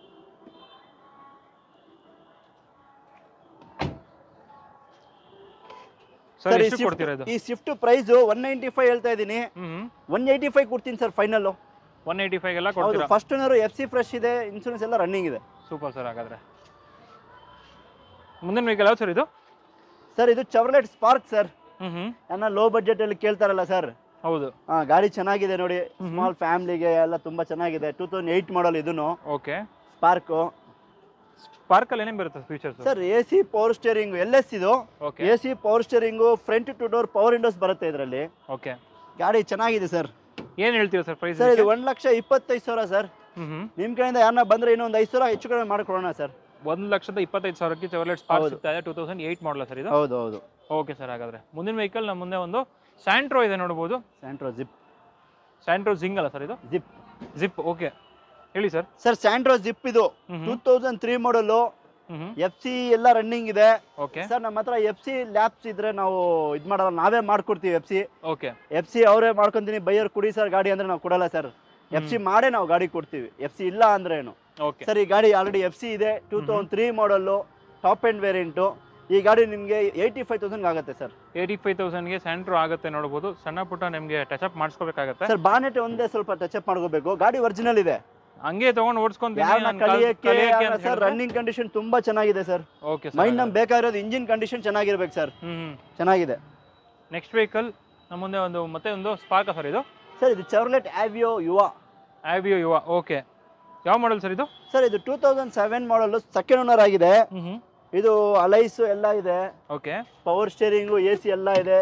Speaker 2: sir
Speaker 1: sir ಈ
Speaker 2: ಎಷ್ಟು
Speaker 1: ಸ್ವಿಫ್ಟ್
Speaker 2: ಕೊಡ್ತೀರಾ ಇದು
Speaker 1: ಈ Swift price one ninety five ಹೇಳ್ತಾ ಇದ್ದೀನಿ
Speaker 2: hmm hmm
Speaker 1: one eighty five ಕೊಡ್ತೀನಿ sir final
Speaker 2: one eighty five ಎಲ್ಲ
Speaker 1: ಹೌದು
Speaker 2: ಕೊಡ್ತೀರಾ
Speaker 1: first owner F C fresh ಇದೆ ಇನ್ಶೂರೆನ್ಸ್ ಎಲ್ಲ ರನ್ನಿಂಗ್ ಇದೆ
Speaker 2: ಸೂಪರ್ ಸರ್ ಹಾಗಾದ್ರೆ ಮುಂದಿನ ವೆಹಿಕಲ್ ಯಾವ್ದು ಸರ್ ಇದು
Speaker 1: ಸರ್ ಇದು ಚವರ್ಲೆಟ್ ಸ್ಪಾರ್ಕ್ ಸರ್
Speaker 2: ಹ್ಮ್ ಹ್ಮ್
Speaker 1: ನನ್ನ ಲೋ ಬಜೆಟ್ ಅಲ್ಲಿ ಕೇಳ್ತಾರಲ್ಲ ಸರ್
Speaker 2: ಹೌದು
Speaker 1: ಗಾಡಿ ಚೆನ್ನಾಗಿದೆ ನೋಡಿ
Speaker 2: ಹ್ಮ್.
Speaker 1: ಸ್ಮಾಲ್ ಫ್ಯಾಮಿಲಿಗೆ ಎಲ್ಲ ತುಂಬಾ ಚೆನ್ನಾಗಿದೆ ಟೂ ತೌಸಂಡ್ ಏಯ್ಟ್ ಮಾಡಲ್ ಇದನ್ನು
Speaker 2: ಓಕೆ
Speaker 1: ಸ್ಪಾರ್ಕು
Speaker 2: ಪಾರ್ಕಲ್ಲಿ ಏನೇನು ಬರುತ್ತೆ features
Speaker 1: sir A C power steering L S ಇದು
Speaker 2: okay
Speaker 1: A C power steering front two door power windows ಬರುತ್ತೆ ಇದರಲ್ಲಿ
Speaker 2: ಓಕೆ
Speaker 1: ಗಾಡಿ ಚೆನ್ನಾಗಿದೆ ಸರ್
Speaker 2: ಏನು ಹೇಳ್ತೀರಾ ಸರ್ ಪ್ರೈಸ್
Speaker 1: ಸರ್ ಇದು ಒಂದು ಲಕ್ಷ ಇಪ್ಪತ್ತೈದು ಸಾವಿರ ಸರ್
Speaker 2: ಹ್ಮ್ ಹ್ಮ್
Speaker 1: ನಿಮ್ಮ ಕಡೆಯಿಂದ ಯಾರನ್ನ ಬಂದ್ರೆ ಇನ್ನೊಂದು ಐದು ಸಾವಿರ ಹೆಚ್ಚು ಕಡಿಮೆ ಮಾಡ್ಕೊಡೋಣ ಸರ್
Speaker 2: ಒಂದು ಲಕ್ಷದ ಇಪ್ಪತ್ತೈದು ಸಾವಿರಕ್ಕೆ ಚೆವರ್ಲೆಟ್ ಸ್ಪಾರ್ಕ್
Speaker 1: ಹೌದು.
Speaker 2: ಸಿಗ್ತಾ ಇದೆ ಟೂ ತೌಸಂಡ್ ಏಯ್ಟ್ ಮಾಡಲ ಸರ್ ಇದು
Speaker 1: ಹೌದು ಹೌದು
Speaker 2: ಓಕೆ ಸರ್ ಹಾಗಾದ್ರೆ ಮುಂದಿನ ವೆಹಿಕಲ್ ನಮ್ಮ ಮುಂದೆ ಒಂದು ಸ್ಯಾಂಟ್ರೋ ಇದೆ ನೋಡ್ಬೋದು
Speaker 1: ಸ್ಯಾಂಟ್ರೋ ಜಿಪ್
Speaker 2: ಸ್ಯಾಂಟ್ರೋ ಜಿಂಗ್ ಅಲ್ಲ ಸರ್ ಇದು
Speaker 1: ಜಿಪ್
Speaker 2: ಜಿಪ್ ಓಕೆ ಹೇಳಿ ಸರ್
Speaker 1: ಸರ್ ಸ್ಯಾಂಟ್ರೋ ಜಿಪ್ ಇದು
Speaker 2: hmm
Speaker 1: two thousand three model
Speaker 2: hmm
Speaker 1: F C ಎಲ್ಲ ರನ್ನಿಂಗ್ ಇದೆ
Speaker 2: ಓಕೆ
Speaker 1: ಸರ್ ನಮ್ಮ ಹತ್ರ ಎಫ್ ಸಿ ಲ್ಯಾಬ್ಸ್ ಇದ್ರೆ ನಾವು ಇದು ಮಾಡಲ್ಲ ನಾವೇ ಮಾಡ್ಕೊಡ್ತೀವಿ F C
Speaker 2: okay
Speaker 1: F C ಅವರೇ ಮಾಡ್ಕೊಂತೀನಿ ಬೈಯರ್ ಕುಡಿ ಸರ್ ಗಾಡಿ ಅಂದ್ರೆ ನಾವು ಕೊಡಲ್ಲ ಸರ್ ಎಫ್ ಸಿ ಮಾಡೇ ನಾವು ಗಾಡಿ ಕೊಡ್ತೀವಿ ಎಫ್ ಸಿ ಇಲ್ಲ ಅಂದ್ರೆ ಏನು
Speaker 2: ಓಕೆ
Speaker 1: ಸರ್ ಈ ಗಾಡಿ ಆಲ್ರೆಡಿ ಎಫ್ ಸಿ ಇದೆ two thousand three model top end variant ಈ ಗಾಡಿ ನಿಮಗೆ ಏಯ್ಟಿ ಫೈವ್ ತೌಸಂಡ್ ಆಗುತ್ತೆ ಸರ್
Speaker 2: ಏಯ್ಟಿ ಫೈವ್ ತೌಸಂಡ್ಗೆ ಸ್ಯಾಂಟ್ರೋ ಆಗುತ್ತೆ ನೋಡ್ಬೋದು ಸಣ್ಣ ಪುಟ್ಟ ನಿಮಗೆ ಟಚ್ ಅಪ್ ಮಾಡಿಸ್ಕೋಬೇಕಾಗತ್ತೆ
Speaker 1: ಸರ್ ಬಾನೆಟ್ ಒಂದೇ ಸ್ವಲ್ಪ ಟಚ್ ಅಪ್ ಮಾಡ್ಕೋಬೇಕು ಗಾಡಿ ಒರಿಜಿನಲ್ ಇದೆ
Speaker 2: ಹಂಗೆ ತಗೊಂಡು ಓಡಿಸ್ಕೊಂತೀನಿ
Speaker 1: ಯಾರನ್ನ ಕಲಿಯಕ್ಕೆ ಸರ್ ರನ್ನಿಂಗ್ ಕಂಡೀಷನ್ ತುಂಬಾ ಚೆನ್ನಾಗಿದೆ ಸರ್
Speaker 2: ಓಕೆ
Speaker 1: ಮೈಂಡ್ ನಮ್ಗೆ ಬೇಕಾಗಿರೋದು ಇಂಜಿನ್ ಕಂಡೀಷನ್ ಚೆನ್ನಾಗಿರ್ಬೇಕು ಸರ್
Speaker 2: ಹ್ಮ್
Speaker 1: ಚೆನ್ನಾಗಿದೆ
Speaker 2: ನೆಕ್ಸ್ಟ್ ವೆಹಿಕಲ್ ನಮ್ಮ ಮುಂದೆ ಒಂದು ಮತ್ತೆ ಒಂದು ಸ್ಪಾರ್ಕ ಸರ್ ಇದು
Speaker 1: ಸರ್ ಇದು ಚರ್ಲೆಟ್ ಆವಿಯೋ ಯುವ
Speaker 2: ಆವಿಯೋ ಯುವ ಓಕೆ ಯಾವ ಮಾಡಲ್ ಸರ್ ಇದು
Speaker 1: ಸರ್ ಇದು two thousand seven model second owner ಆಗಿದೆ
Speaker 2: ಹ್ಮ್
Speaker 1: ಇದು ಅಲೈಸ್ ಎಲ್ಲ ಇದೆ
Speaker 2: okay
Speaker 1: power steering A C ಎಲ್ಲ ಇದೆ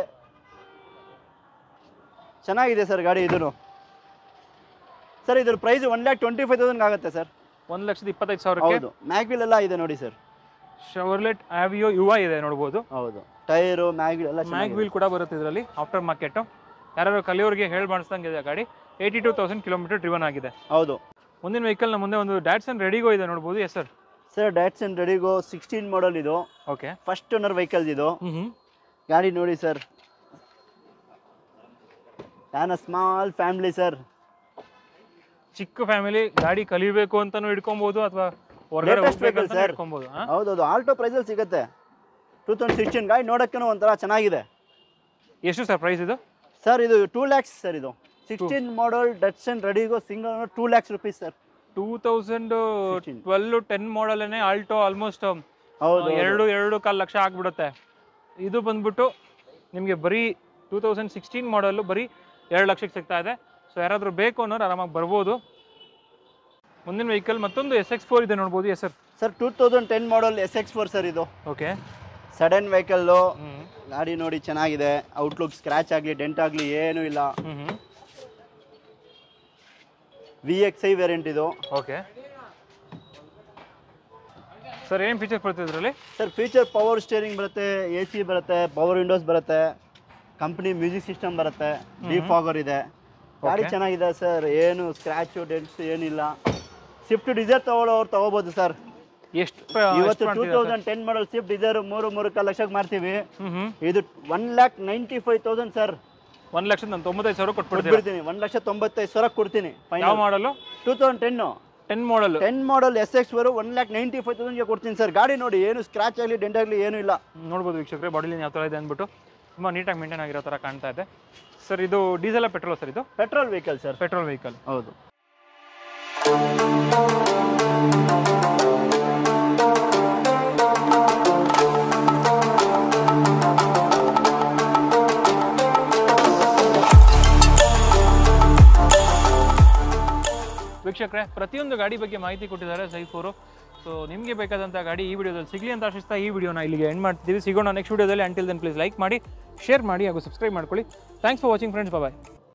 Speaker 1: ಚೆನ್ನಾಗಿದೆ ಸರ್ ಗಾಡಿ ಇದೂ ಸರ್ ಇದ್ರ price one lakh twenty five thousand ಆಗುತ್ತೆ ಸರ್
Speaker 2: ಒಂದು ಲಕ್ಷದ ಇಪ್ಪತ್ತೈದು ಸಾವಿರಕ್ಕೆ
Speaker 1: ಹೌದು ಮ್ಯಾಗ್ವಿಲ್ ಎಲ್ಲ ಇದೆ ನೋಡಿ ಸರ್
Speaker 2: ಶವರ್ಲೆಟ್ ಆವಿಯೋ ಯುವ ಇದೆ ನೋಡ್ಬೋದು
Speaker 1: ಹೌದು ಟೈರು ಮ್ಯಾಗ್ವಿಲ್ ಎಲ್ಲ
Speaker 2: ಮ್ಯಾಗ್
Speaker 1: ಚೆನ್ನಾಗಿದೆ.
Speaker 2: ವೀಲ್ ಕೂಡ ಬರುತ್ತೆ ಇದರಲ್ಲಿ ಆಫ್ಟರ್ ಮಾರ್ಕೆಟ್ ಯಾರು ಕಲಿಯೋರಿಗೆ ಹೇಳಿ ಮಾಡಿಸ್ದಂಗೆ ಇದೆ ಗಾಡಿ eighty two thousand kilometer driven ಆಗಿದೆ
Speaker 1: ಹೌದು
Speaker 2: ಮುಂದಿನ ವೆಹಿಕಲ್ ನಮ್ಮ ಮುಂದೆ ಒಂದು ಡ್ಯಾಟ್ಸನ್ ರೆಡಿಗೋ ಇದೆ ನೋಡ್ಬೋದು yes sir
Speaker 1: sir Datsun Redigo sixteen model ಇದು
Speaker 2: ಓಕೆ
Speaker 1: ಫಸ್ಟ್ ಓನರ್ ವೆಹಿಕಲ್ಸ್ ಇದು
Speaker 2: ಹ್ಮ್ ಹ್ಮ್
Speaker 1: ಗಾಡಿ ನೋಡಿ ಸರ್ ನಾನು ಸ್ಮಾಲ್ ಫ್ಯಾಮಿಲಿ ಸರ್
Speaker 2: ಚಿಕ್ಕ ಫ್ಯಾಮಿಲಿ ಗಾಡಿ ಕಲಿಬೇಕು ಅಂತಾನು ಇಟ್ಕೊಬಹುದು ಅಥವಾ ಹೊರಗಡೆ
Speaker 1: Latest
Speaker 2: ಹೋಗ್ಬೇಕು
Speaker 1: vehicle,
Speaker 2: ಅಂತಾನೂ
Speaker 1: sir.
Speaker 2: ಇಟ್ಕೊಬಹುದು ಹಾ?
Speaker 1: ಹೌದೌದು ಆಲ್ಟೋ ಪ್ರೈಸಲ್ಲಿ ಸಿಗುತ್ತೆ ಟೂ ತೌಸಂಡ್ ಸಿಕ್ಸ್ಟೀನ್ ಗಾಡಿ ನೋಡೋಕ್ಕೂ ಒಂಥರ ಚೆನ್ನಾಗಿದೆ
Speaker 2: ಎಷ್ಟು ಸರ್ ಪ್ರೈಸ್ ಇದು
Speaker 1: ಸರ್ ಇದು ಟೂ ಲ್ಯಾಕ್ಸ್ ಸರ್ ಇದು sixteen model Datsun Redigo single two lakhs rupees sir
Speaker 2: two thousand
Speaker 1: 16.
Speaker 2: Twelve ten ಮಾಡಲೇ ಆಲ್ಟೋ ಆಲ್ಮೋಸ್ಟ್
Speaker 1: ಹೌದು
Speaker 2: ಎರಡು ಎರಡು ಕಾಲು ಲಕ್ಷ ಆಗ್ಬಿಡುತ್ತೆ ಇದು ಬಂದ್ಬಿಟ್ಟು ನಿಮಗೆ ಬರೀ ಟೂ ತೌಸಂಡ್ ಸಿಕ್ಸ್ಟೀನ್ ಮಾಡಲು ಬರೀ ಎರಡು ಲಕ್ಷಕ್ಕೆ ಸಿಗ್ತಾ ಇದೆ ಸೊ ಯಾರಾದರೂ ಬೇಕು ಅನ್ನೋರು ಆರಾಮಾಗಿ ಬರ್ಬೋದು ಮುಂದಿನ ವೆಹಿಕಲ್ ಮತ್ತೊಂದು ಎಸ್ ಎಕ್ಸ್ ಫೋರ್ ಇದೆ ನೋಡ್ಬೋದು yes sir
Speaker 1: sir two thousand ten model S X four sir ಇದು
Speaker 2: ಓಕೆ
Speaker 1: ಸಡನ್ ವೆಹಿಕಲ್ಲು
Speaker 2: ಹ್ಞೂ
Speaker 1: ಗಾಡಿ ನೋಡಿ ಚೆನ್ನಾಗಿದೆ ಔಟ್ಲುಕ್ ಸ್ಕ್ರಾಚ್ ಆಗಲಿ ಡೆಂಟ್ ಆಗಲಿ ಏನೂ ಇಲ್ಲ
Speaker 2: ಹ್ಞೂ ಹ್ಞೂ
Speaker 1: ವಿ ಎಕ್ಸ್ ಐ ವೇರಿಯಂಟ್ ಇದು
Speaker 2: ಓಕೆ ಸರ್ ಏನು ಫೀಚರ್ಸ್ ಬರ್ತದೆ ಇದರಲ್ಲಿ
Speaker 1: ಸರ್ ಫೀಚರ್ ಪವರ್ ಸ್ಟೇರಿಂಗ್ ಬರುತ್ತೆ ಎ ಸಿ ಬರುತ್ತೆ ಪವರ್ ವಿಂಡೋಸ್ ಬರುತ್ತೆ ಕಂಪ್ನಿ ಮ್ಯೂಸಿಕ್ ಸಿಸ್ಟಮ್ ಬರುತ್ತೆ ಡಿಫಾಗರ್ ಇದೆ ಗಾಡಿ
Speaker 2: Okay.
Speaker 1: ಚೆನ್ನಾಗಿದೆ ಸರ್ ಏನು ಸ್ಕ್ರಾಚು ಡೆಂಟ್ಸ್ ಏನಿಲ್ಲ ಸ್ವಿಫ್ಟ್ ಡಿಸೈರ್ ತಗೊಳ್ಳೋರು ತಗೋಬೋದು ಸರ್
Speaker 2: ಎಷ್ಟು
Speaker 1: ಇವತ್ತು two thousand ten model Swift Dzire ಮೂರು ಮೂರು ಕಾಲು ಲಕ್ಷಕ್ಕೆ ಮಾರ್ತೀವಿ
Speaker 2: ಹ್ಞೂ ಹ್ಞೂ
Speaker 1: ಇದು one lakh ninety five thousand sir
Speaker 2: ಒಂದು ಲಕ್ಷದ ನಾನು ತೊಂಬತ್ತೈದು ಸಾವಿರ ಕೊಟ್ಬಿಡ್ತೀರಾ
Speaker 1: ಕೊಟ್ಬಿಡ್ತೀನಿ ಒಂದು ಲಕ್ಷ ತೊಂಬತ್ತೈದು ಸಾವಿರ ಕೊಡ್ತೀನಿ
Speaker 2: ಯಾವ
Speaker 1: final
Speaker 2: model
Speaker 1: two thousand ten
Speaker 2: ten model
Speaker 1: ten model S X ಬರೋ ಒನ್ ಲ್ಯಾಕ್ ನೈಂಟಿ ಫೈವ್ ತೌಸಂಡ್ಗೆ ಕೊಡ್ತೀನಿ ಸರ್ ಗಾಡಿ ನೋಡಿ ಏನು ಸ್ಕ್ರಾಚ್ ಆಗಲಿ ಡೆಂಟ್ ಆಗಲಿ ಏನೂ ಇಲ್ಲ
Speaker 2: ನೋಡ್ಬೋದು ವೀಕ್ಷಕರೇ ಬಾಡಿಲಿ ಯಾವ ಥರ ಇದೆ ಅಂದ್ಬಿಟ್ಟು ತುಂಬ ನೀಟಾಗಿ ಮೇಂಟೈನ್ ಆಗಿರೋ ಥರ ಕಾಣ್ತಾ ಇದೆ ಸರ್ ಇದು ಡೀಸೆಲ್ ಪೆಟ್ರೋಲ್ ಸರ್ ಇದು
Speaker 1: petrol vehicle sir
Speaker 2: petrol vehicle
Speaker 1: ಹೌದು
Speaker 2: ವೀಕ್ಷಕರೇ ಪ್ರತಿಯೊಂದು ಗಾಡಿ ಬಗ್ಗೆ ಮಾಹಿತಿ ಕೊಟ್ಟಿದ್ದಾರೆ ಸೈಫೋರು ಸೊ ನಿಮಗೆ ಬೇಕಾದಂಥ ಗಾಡಿ ಈ ವಿಡಿಯೋದಲ್ಲಿ ಸಿಗಲಿ ಅಂತ ಆಶಿಸ್ತಾ ಈ ವಿಡಿಯೋನ ಇಲ್ಲಿಗೆ ಎಂಡ್ ಮಾಡ್ತಿದ್ದೀವಿ ಸಿಗೋಣ ನೆಕ್ಸ್ಟ್ ವಿಡಿಯೋದಲ್ಲಿ ಅಂಟಿಲ್ ದೆನ್ ಪ್ಲೀಸ್ ಲೈಕ್ ಮಾಡಿ ಶೇರ್ ಮಾಡಿ ಹಾಗೂ ಸಬ್ಸ್ಕ್ರೈಬ್ ಮಾಡ್ಕೊಳ್ಳಿ thanks for watching friends bye